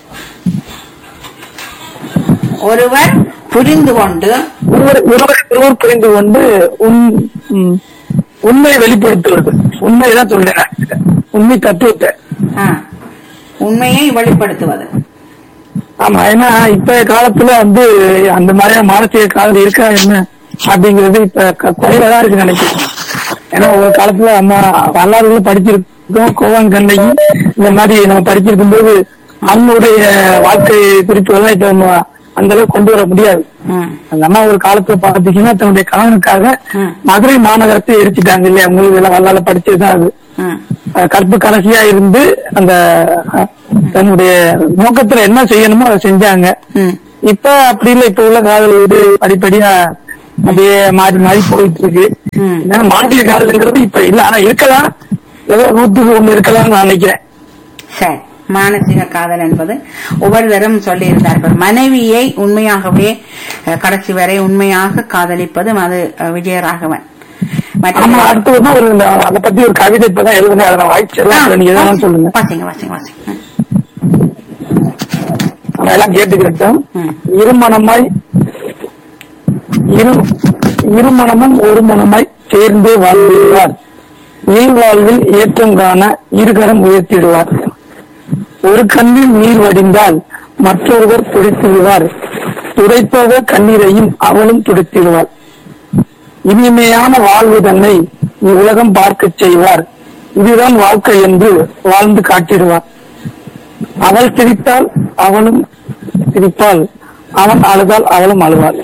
ஒருவர் புரிந்து கொண்டு ஒருவர் ஒருவரை ஒருவர் புரிந்து கொண்டு உண் ம், உண்மையை வெளிப்படுத்துவது உண்மைதான் சொல்றேன் உண்மை தத்துவத்தை ஆ, உண்மையை வெளிப்படுத்துவது ஆமா ஏன்னா இப்ப காலத்துல வந்து அந்த மாதிரியான மானசீக காதல் இருக்கா என்ன அப்படிங்கிறது இப்ப க- குறைவா இருக்கு நினைக்கிறேன் ஏன்னா ஒரு காலத்துல அம்மா வரலாறுகளை படிச்சிருக்கோம் கோவான் கண்ணையும் இந்த மாதிரி நம்ம படிச்சிருக்கும் போது நம்மளுடைய வாழ்க்கை குறிப்புகள்லாம் இப்ப நம்ம அந்த அளவுக்கு கொண்டு வர முடியாது ம் அந்த அம்மா ஒரு காலத்துல பாத்தீங்கன்னா தன்னுடைய கணவனுக்காக ம். மதுரை மாநகரத்தை எரிச்சிட்டாங்க இல்லையா உங்களுக்கு எல்லாம் வரலாறு படிச்சதுதான் அது ம் அஹ் கற்பு கடைசியா இருந்து அந்த அஹ், தன்னுடைய நோக்கத்துல என்ன செய்யணுமோ அதை செஞ்சாங்க ம் இப்ப அப்படி இல்ல இப்ப உள்ள காதல் வந்து படிப்படியா அப்படியே மாறி மாறி போயிட்டு இருக்கு ம். ஏன்னா மாண்டிய காதல்ங்கிறது இப்ப இல்ல ஆனா இருக்கலாம் ஏதோ நூத்துக்கு ஒண்ணு இருக்கலாம்னு நான் நினைக்கிறேன் சரி மானசீக காதல் என்பது ஒவ்வொருவரும் சொல்லியிருந்தார்கள் மனைவியை உண்மையாகவே அஹ், கடைசி வரை உண்மையாக காதலிப்பது அது அஹ், விஜயராகவன் மற்ற- ஆமா அடுத்து வந்து ஒரு இந்த- அதை பத்தி ஒரு கவிதை இப்பதான் எழுதுனேன் அதை நான் வாய்ச்சி ஆ, நீங்க எதாவது சொல்லுங்க வாசிங்க வாசிங்க வாசிங்க ம். நம்ம எல்லாம் கேட்டுக்கிட்டோம் ம். இருமணமாய் இரு இருமணமும் ஒரு மனமாய் சேர்ந்தே வாழ்ந்திடுவார் நீர் வாழ்வில் ஏற்றம் காண இருகரம் உயர்த்திடுவார் ஒரு கண்ணில் நீர் வடிந்தால் மற்றொருவர் துடைத்திடுவார் துடைப்பவர் கண்ணீரையும் அவளும் துடைத்திடுவார் இனிமையான வாழ்வு தன்னை இவ்வுலகம் பார்க்கச் செய்வார் இதுதான் வாழ்க்கை என்று வாழ்ந்து காட்டிடுவார் அவள் சிரித்தால் அவளும் சிரிப்பாள் அவன் அழுதால் அவளும் அழுவாள்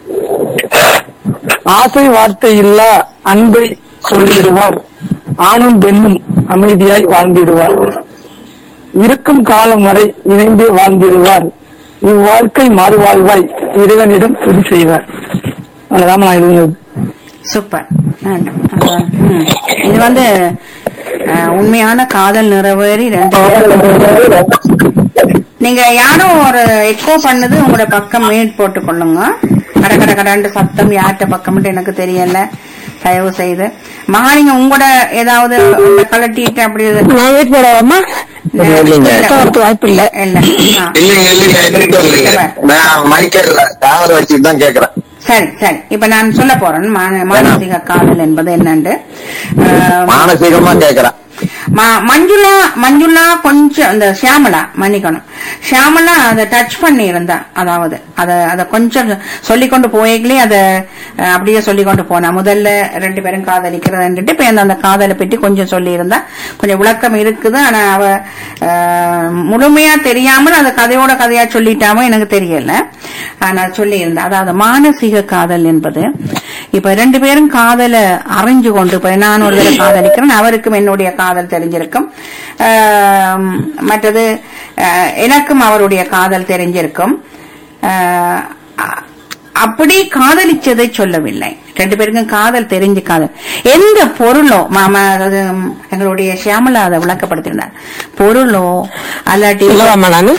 ஆசை வார்த்தை இல்லா அன்பை சொல்லிடுவார் ஆணும் பெண்ணும் அமைதியாய் வாழ்ந்திடுவார் இருக்கும் காலம் வரை இணைந்தே வாழ்ந்திடுவார் இவ்வாழ்க்கை மறுவாழ்வாய் இறைவனிடம் துதி செய்வார் அதுதான் நான் எழுதுனது சூப்பர் வேண்டும். அதான். ம். இது வந்து அஹ், உண்மையான காதல் நிறைவேறி ரெண்டு பேரும் நீங்க யாரும் ஒரு எக்கோ பண்ணது உங்களோட பக்கம் மியூட் போட்டு கொள்ளுங்க கட கட கடண்டு சத்தம் யார்கிட்ட பக்கம்ட்டு எனக்கு தெரியல தயவு செய்து மகாலிங்க உங்களோட ஏதாவது கலட்டிட்டு அப்படி நான் வெயிட் போடாமா இல்லைங்க. வரத்து வாய்ப்பு இல்ல இல்ல ஆ. இல்லைங்க இல்லைங்க என்கிட்ட இல்லைங்க நான் மைக்கேல் காவல் வச்சுட்டு தான் கேக்குறேன் சரி சரி இப்ப நான் சொல்ல போறேன் மான- மானசீக காதல் என்பது என்னண்டு அஹ், மானசீகமா கேக்குறேன் ம- மஞ்சுளா மஞ்சுளா கொஞ்சம் அந்த ஷியாமலா மன்னிக்கணும் ஷியாமலா அதை டச் பண்ணி இருந்தா அதாவது அத அத கொஞ்சம் சொல்லிக்கொண்டு போய்களே அத அஹ், அப்படியே சொல்லிக்கொண்டு போனா முதல்ல ரெண்டு பேரும் காதலிக்கிறதுன்ட்டு இப்ப அந்த- அந்த காதலை பற்றி கொஞ்சம் சொல்லி இருந்தா கொஞ்சம் விளக்கம் இருக்குது ஆனா அவ அஹ், முழுமையா தெரியாமல் அந்த கதையோட கதையா சொல்லிட்டாமோ எனக்கு தெரியல ஆனா சொல்லி இருந்தா அதாவது மானசீக காதல் என்பது இப்ப ரெண்டு பேரும் காதலை அறிஞ்சு கொண்டு இப்ப நான் ஒரு தடவை காதலிக்கிறேன் அவருக்கும் என்னுடைய காதல் தெரிஞ்சிருக்கும் ஆம், மற்றது அஹ், எனக்கும் அவருடைய காதல் தெரிஞ்சிருக்கும் அஹ், அ- அப்படி காதலிச்சதை சொல்லவில்லை ரெண்டு பேருக்கும் காதல் தெரிஞ்சு காதல் எந்த பொருளோ மாமா அதாவது, ம், எங்களுடைய ஷியாமலா அதை விளக்கப்படுத்தினார் பொருளோ அல்லாட்டி சொல்லலாமா நானு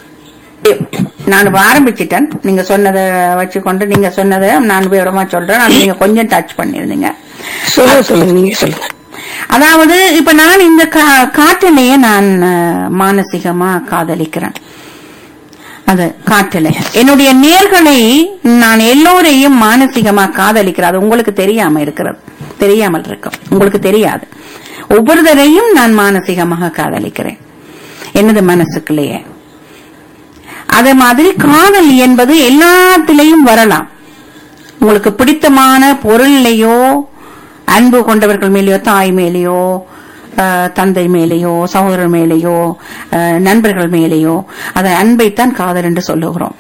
நான் ஆரம்பிச்சிட்டேன் நீங்க சொன்னதை வச்சுக்கொண்டு நீங்க சொன்னதை நான் விவரமா சொல்றேன் அது நீங்க கொஞ்சம் டச் பண்ணிருந்தீங்க சொல்லுங்க சொல்லுங்க நீங்க சொல்லுங்க அதாவது இப்ப நான் இந்த கா- காட்டிலேயே நான் அஹ், மானசீகமா காதலிக்கிறேன் அது காட்டிலே என்னுடைய நேர்களை நான் எல்லோரையும் மானசீகமா காதலிக்கிறேன் அது உங்களுக்கு தெரியாம இருக்கிறது தெரியாமல் இருக்கும் உங்களுக்கு தெரியாது ஒவ்வொருத்தரையும் நான் மானசீகமாக காதலிக்கிறேன் எனது மனசுக்குள்ளேயே அதே மாதிரி காதல் என்பது எல்லாத்திலையும் வரலாம் உங்களுக்கு பிடித்தமான பொருள்லையோ அன்பு கொண்டவர்கள் மேலேயோ தாய் மேலேயோ அஹ், தந்தை மேலேயோ சகோதரர் மேலேயோ அஹ், நண்பர்கள் மேலேயோ அதை அன்பைத்தான் காதல் என்று சொல்லுகிறோம்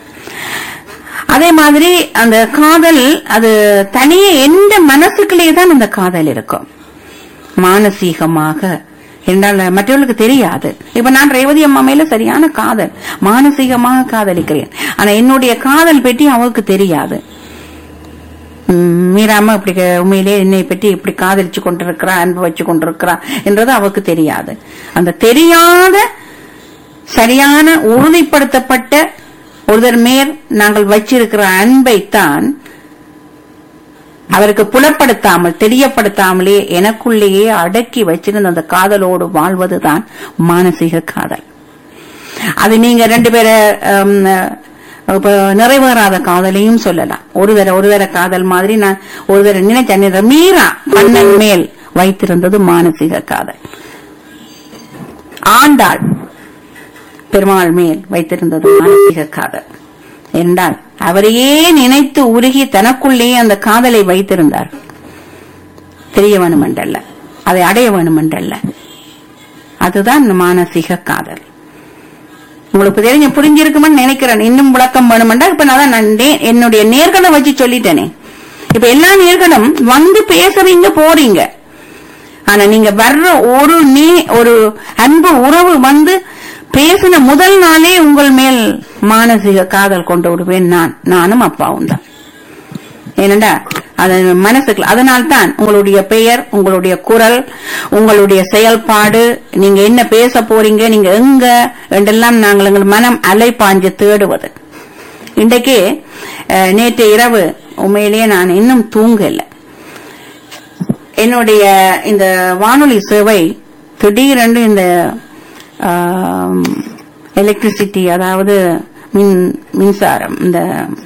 அதே மாதிரி அந்த காதல் அது தனியே எந்த மனசுக்குள்ளேயே தான் அந்த காதல் இருக்கும் மானசீகமாக என்றால் மற்றவர்களுக்கு தெரியாது இப்ப நான் ரேவதி அம்மா மேல சரியான காதல் மானசீகமாக காதலிக்கிறேன் ஆனா என்னுடைய காதல் பற்றி அவருக்கு தெரியாது உம், மீறாம இப்படி க- உண்மையிலேயே என்னை பற்றி இப்படி காதலிச்சு கொண்டிருக்கிறா அன்பு வச்சு கொண்டிருக்கிறா என்றது அவருக்கு தெரியாது அந்த தெரியாத சரியான உறுதிப்படுத்தப்பட்ட ஒருவர் மேல் நாங்கள் வச்சிருக்கிற அன்பைத்தான் அவருக்கு புலப்படுத்தாமல் தெரியப்படுத்தாமலே எனக்குள்ளேயே அடக்கி வச்சிருந்த அந்த காதலோடு வாழ்வதுதான் மானசீக காதல் அது நீங்க ரெண்டு பேரை ஹம், இப்ப நிறைவேறாத காதலையும் சொல்லலாம் ஒரு தர ஒரு தர காதல் மாதிரி நான் ஒரு தர நினைச்ச மீரா கண்ணன் மேல் வைத்திருந்தது மானசீக காதல் ஆண்டாள் பெருமாள் மேல் வைத்திருந்தது மானசீக காதல் என்றால் அவரையே நினைத்து உருகி தனக்குள்ளே அந்த காதலை வைத்திருந்தார் தெரிய வேணுமென்றல்ல அதை அடைய வேணுமென்றல்ல அதுதான் மானசீக காதல் உங்களுக்கு தெரிஞ்ச புரிஞ்சிருக்குமென்னு நினைக்கிறேன் இன்னும் விளக்கம் வேணுமெண்டா இப்ப நான் தான் நான் நே- என்னுடைய நேர்களை வச்சு சொல்லிட்டேனே இப்ப எல்லா நேர்களும் வந்து பேசுறீங்க போறீங்க ஆனா நீங்க வர்ற ஒரு நீ ஒரு அன்பு உறவு வந்து பேசின முதல் நாளே உங்கள் மேல் மானசீக காதல் கொண்டு விடுவேன் நான் நானும் அப்பாவும் தான் ஏனண்டா அது மனசுக்கு அதனால்தான் உங்களுடைய பெயர் உங்களுடைய குரல் உங்களுடைய செயல்பாடு நீங்க என்ன பேச போறீங்க நீங்க எங்க என்றெல்லாம் நாங்கள் எங்கள் மனம் அலைப்பாஞ்சு தேடுவது இன்றைக்கு அஹ், நேற்று இரவு உண்மையிலேயே நான் இன்னும் தூங்கல என்னுடைய இந்த வானொலி சேவை திடீரென்று இந்த எலக்ட்ரிசிட்டி அதாவது மின் மின்சாரம் இந்த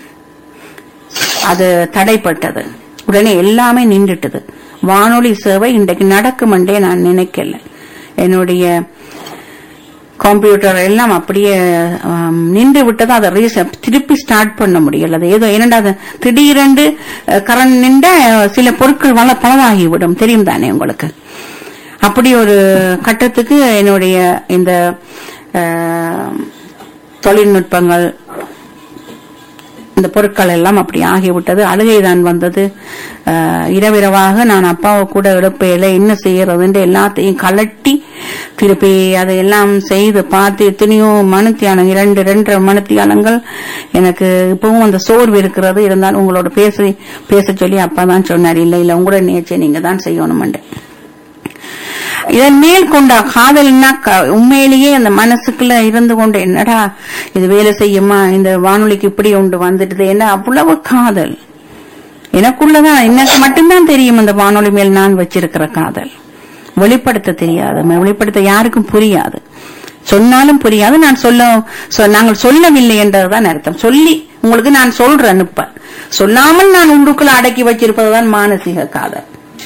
அது தடைப்பட்டது உடனே எல்லாமே நின்றுட்டது வானொலி சேவை இன்றைக்கு நடக்குமென்றே நான் நினைக்கல என்னுடைய கம்ப்யூட்டர் எல்லாம் அப்படியே ஆம், நின்று விட்டது அதை ரீச- திருப்பி ஸ்டார்ட் பண்ண முடியல அது ஏதோ என்னடா அது திடீரென்று கரண்ட் நின்ற சில பொருட்கள் வள பலதாகிவிடும் தெரியும் தானே உங்களுக்கு அப்படி ஒரு கட்டத்துக்கு என்னுடைய இந்த ஆம், தொழில்நுட்பங்கள் இந்த பொருட்கள் எல்லாம் அப்படி ஆகிவிட்டது அழுகைதான் வந்தது அஹ், இரவிரவாக நான் அப்பாவை கூட எடுப்பையில என்ன செய்யறதுன்னு எல்லாத்தையும் கலட்டி திருப்பி அதையெல்லாம் செய்து பார்த்து எத்தனையோ மனுத்தியானம் இரண்டு ரெண்டரை மனுத்தியானங்கள் எனக்கு இப்பவும் அந்த சோர்வு இருக்கிறது இருந்தாலும் உங்களோட பேசி பேச சொல்லி அப்பா தான் சொன்னார் இல்ல இல்ல உங்களோட நேச்சை நீங்க தான் செய்யணும்ண்டு இதன் மேல் கொண்ட காதல்னா க- உண்மையிலேயே அந்த மனசுக்குள்ள இருந்து கொண்டு என்னடா இது வேலை செய்யுமா இந்த வானொலிக்கு இப்படி ஒன்று வந்துடுது என்ன அவ்வளவு காதல் எனக்குள்ளதான் எனக்கு மட்டும்தான் தெரியும் அந்த வானொலி மேல் நான் வச்சிருக்கிற காதல் வெளிப்படுத்த தெரியாது ம- வெளிப்படுத்த யாருக்கும் புரியாது சொன்னாலும் புரியாது நான் சொல்ல சொ- நாங்கள் சொல்லவில்லை என்றதுதான் அர்த்தம் சொல்லி உங்களுக்கு நான் சொல்றேன் இப்ப சொல்லாமல் நான் உண்டுக்குள்ள அடக்கி வச்சிருப்பதுதான் மானசீக காதல்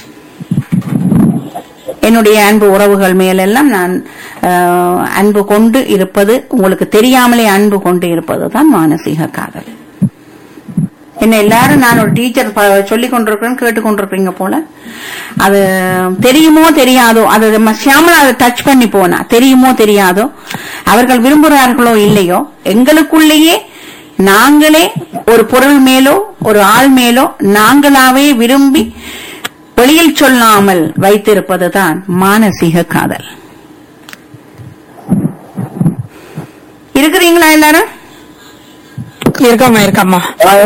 என்னுடைய அன்பு உறவுகள் மேலெல்லாம் நான் அஹ், அன்பு கொண்டு இருப்பது உங்களுக்கு தெரியாமலே அன்பு கொண்டு இருப்பது தான் மானசீக காதல் என்ன எல்லாரும் நான் ஒரு டீச்சர் சொல்லி கொண்டிருக்கிறேன் கேட்டு கொண்டிருப்பீங்க போல அது தெரியுமோ தெரியாதோ அது நம்ம சியாமலா அதை டச் பண்ணி போனா தெரியுமோ தெரியாதோ அவர்கள் விரும்புகிறார்களோ இல்லையோ எங்களுக்குள்ளேயே நாங்களே ஒரு பொருள் மேலோ ஒரு ஆள் மேலோ நாங்களாவே விரும்பி வெளியில் சொல்லாமல் வைத்திருப்பதுதான் மானசீக காதல் இருக்கிறீங்களா எல்லாரும் இருக்காமா இருக்காமா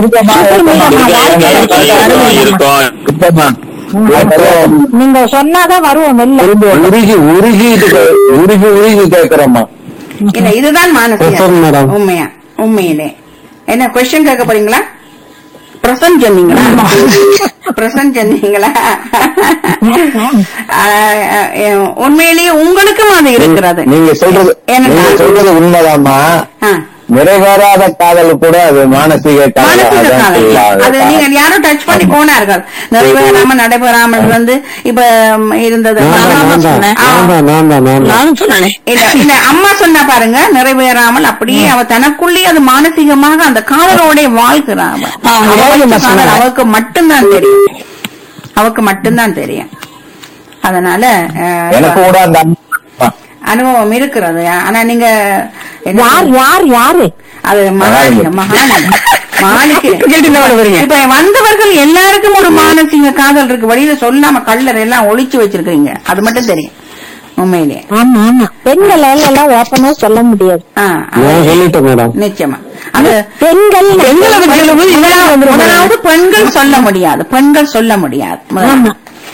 நீங்க சொன்னாதான் வருவோம் வெளில உருகி உருகி உருகி உருகி கேக்குறோம்மா இல்ல இதுதான் Yes, sir, மானசீக madam. உண்மையா உண்மையிலே என்ன கொஸ்டின் கேட்க போறீங்களா பிரசன்ட் சொன்னீங்களா பிரசன்ட் சொன்னீங்களா ஆஹ், ஆஹ், உண்மையிலேயே உங்களுக்கும் அது இருக்கிறது நீங்க சொல்றது ஏன்னா- நீங்க சொல்றது உண்மைதாம்மா ஆ. நிறைவேறாத காதல் கூட அது மானசீக காதல் மானசீக அதான் காதல் இல்லாத அது நீங்க காதல். யாரும் டச் பண்ணி போனார்கள் நிறைவேறாம நடைபெறாமல் வந்து இப்ப ம், இருந்தது நான் தான், நான் தான், ஆ. நான் தான், நான் தான், நான் தான். நானும் சொன்னானே இல்ல இல்ல அம்மா சொன்னா பாருங்க நிறைவேறாமல் அப்படியே அவ தனக்குள்ளே அது மானசீகமாக அந்த காதலோட வாழ்கிறா அவ. ஆ, அவ நிறைய வச்ச அம்மா காதல் சொன்னாங்க. அவளுக்கு மட்டும்தான் தெரியும் அவக்கு மட்டும்தான் தெரியும் அதனால அஹ், எனக்கு கூட அந்த அம்மா அனுபவம் இருக்கிறது ஆனா நீங்க என்ன யார் யார் யாரு அது மகாலிங்க மகாலிங்க மாலிக்கு கேட்டு என்ன பண்ண போறீங்க? இப்ப வந்தவர்கள் எல்லாருக்கும் ஒரு மானசீக காதல் இருக்கு வெளியில சொல்லாம கல்லர் எல்லாம் ஒளிச்சு வச்சிருக்கீங்க அது மட்டும் தெரியும் உண்மையிலேயே ஆமா ஆமா பெண்கள் எல்லாம் ஓப்பனா சொல்ல முடியாது ஆ, அது நான் சொல்லிட்டேன் மேடம் நிச்சயமா அது பெண்கள் பெண்களை பத்தி சொல்லும்போது இதெல்லாம் வந்துரும் பாருங்க. முதலாவது பெண்கள் சொல்ல முடியாது பெண்கள் சொல்ல முடியாது முதலாவது.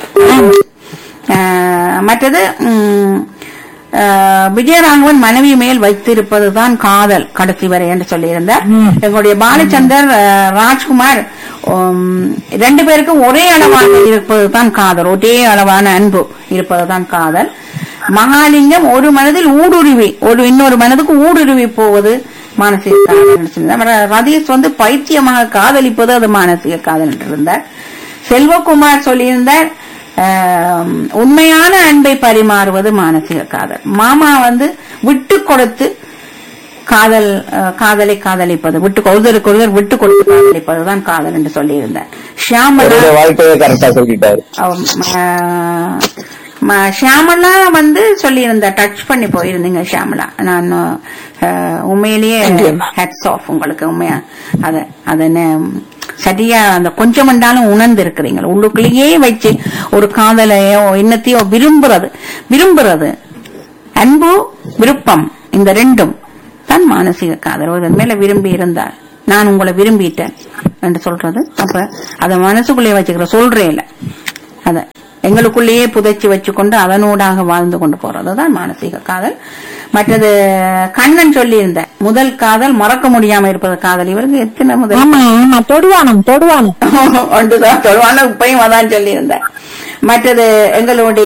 ஆஹ், மற்றது உம், ஆஹ், விஜயராகவன் மனைவி மேல் வைத்திருப்பதுதான் காதல் கடைசி வரை என்று சொல்லியிருந்தார் எங்களுடைய பாலச்சந்தர் ஆஹ், ராஜ்குமார் உம், ரெண்டு பேருக்கும் ஒரே அளவான இருப்பதுதான் காதல் ஒரே அளவான அன்பு இருப்பதுதான் காதல் மகாலிங்கம் ஒரு மனதில் ஊடுருவி ஒரு இன்னொரு மனதுக்கு ஊடுருவி போவது மானசீக காதல் என்று சொல்லியிருந்தார். அப்புறம் ரதீஷ் வந்து பைத்தியமாக காதலிப்பது அது மானசீக காதல் என்று இருந்தார் செல்வகுமார் சொல்லியிருந்தார் ஆம், உண்மையான அன்பை பரிமாறுவது மானசீக காதல் மாமா வந்து விட்டு கொடுத்து காதல் அஹ், காதலை காதலிப்பது விட்டு ஒருவருக்கு ஒருவர் விட்டு கொடுத்து காதலிப்பதுதான் காதல் என்று சொல்லியிருந்தேன் ஷியாமலா என்னுடைய வாழ்க்கையை கரெக்டா சொல்லிட்டாரு அவ- ம- ம- ஷியாமலா வந்து சொல்லியிருந்த டச் பண்ணி போயிருந்தீங்க ஷியாமலா நான் அஹ், உண்மையிலேயே ஹெட்ஸ் ஆஃப் உங்களுக்கு உண்மையா அத அத ந- சரியா அந்த கொஞ்சம் என்றாலும் உணர்ந்து இருக்கிறீங்க உள்ளுக்குள்ளேயே வச்சு ஒரு காதலையோ என்னத்தையோ விரும்புறது விரும்புறது அன்பு விருப்பம் இந்த ரெண்டும் தான் மானசீக காதல் ஒருவர் மேல விரும்பி இருந்தால் நான் உங்களை விரும்பிட்டேன் என்று சொல்றது அப்ப அத மனசுக்குள்ளே வச்சுக்கிற சொல்றே இல்ல அத எங்களுக்குள்ளேயே புதைச்சி வச்சுக்கொண்டு அதனூடாக வாழ்ந்து கொண்டு போறதுதான் மானசீக காதல் மற்றது கண்ணன் சொல்லி இருந்த முதல் காதல் மறக்க முடியாம இருப்பது காதல் இவருக்கு எத்தனை முதல் ஆமா ஆமா தொடுவானம் தொடுவானம் ஒன்றுதான் சொல்லுவான இப்பயும் அதான் சொல்லி மற்றது எங்களுடைய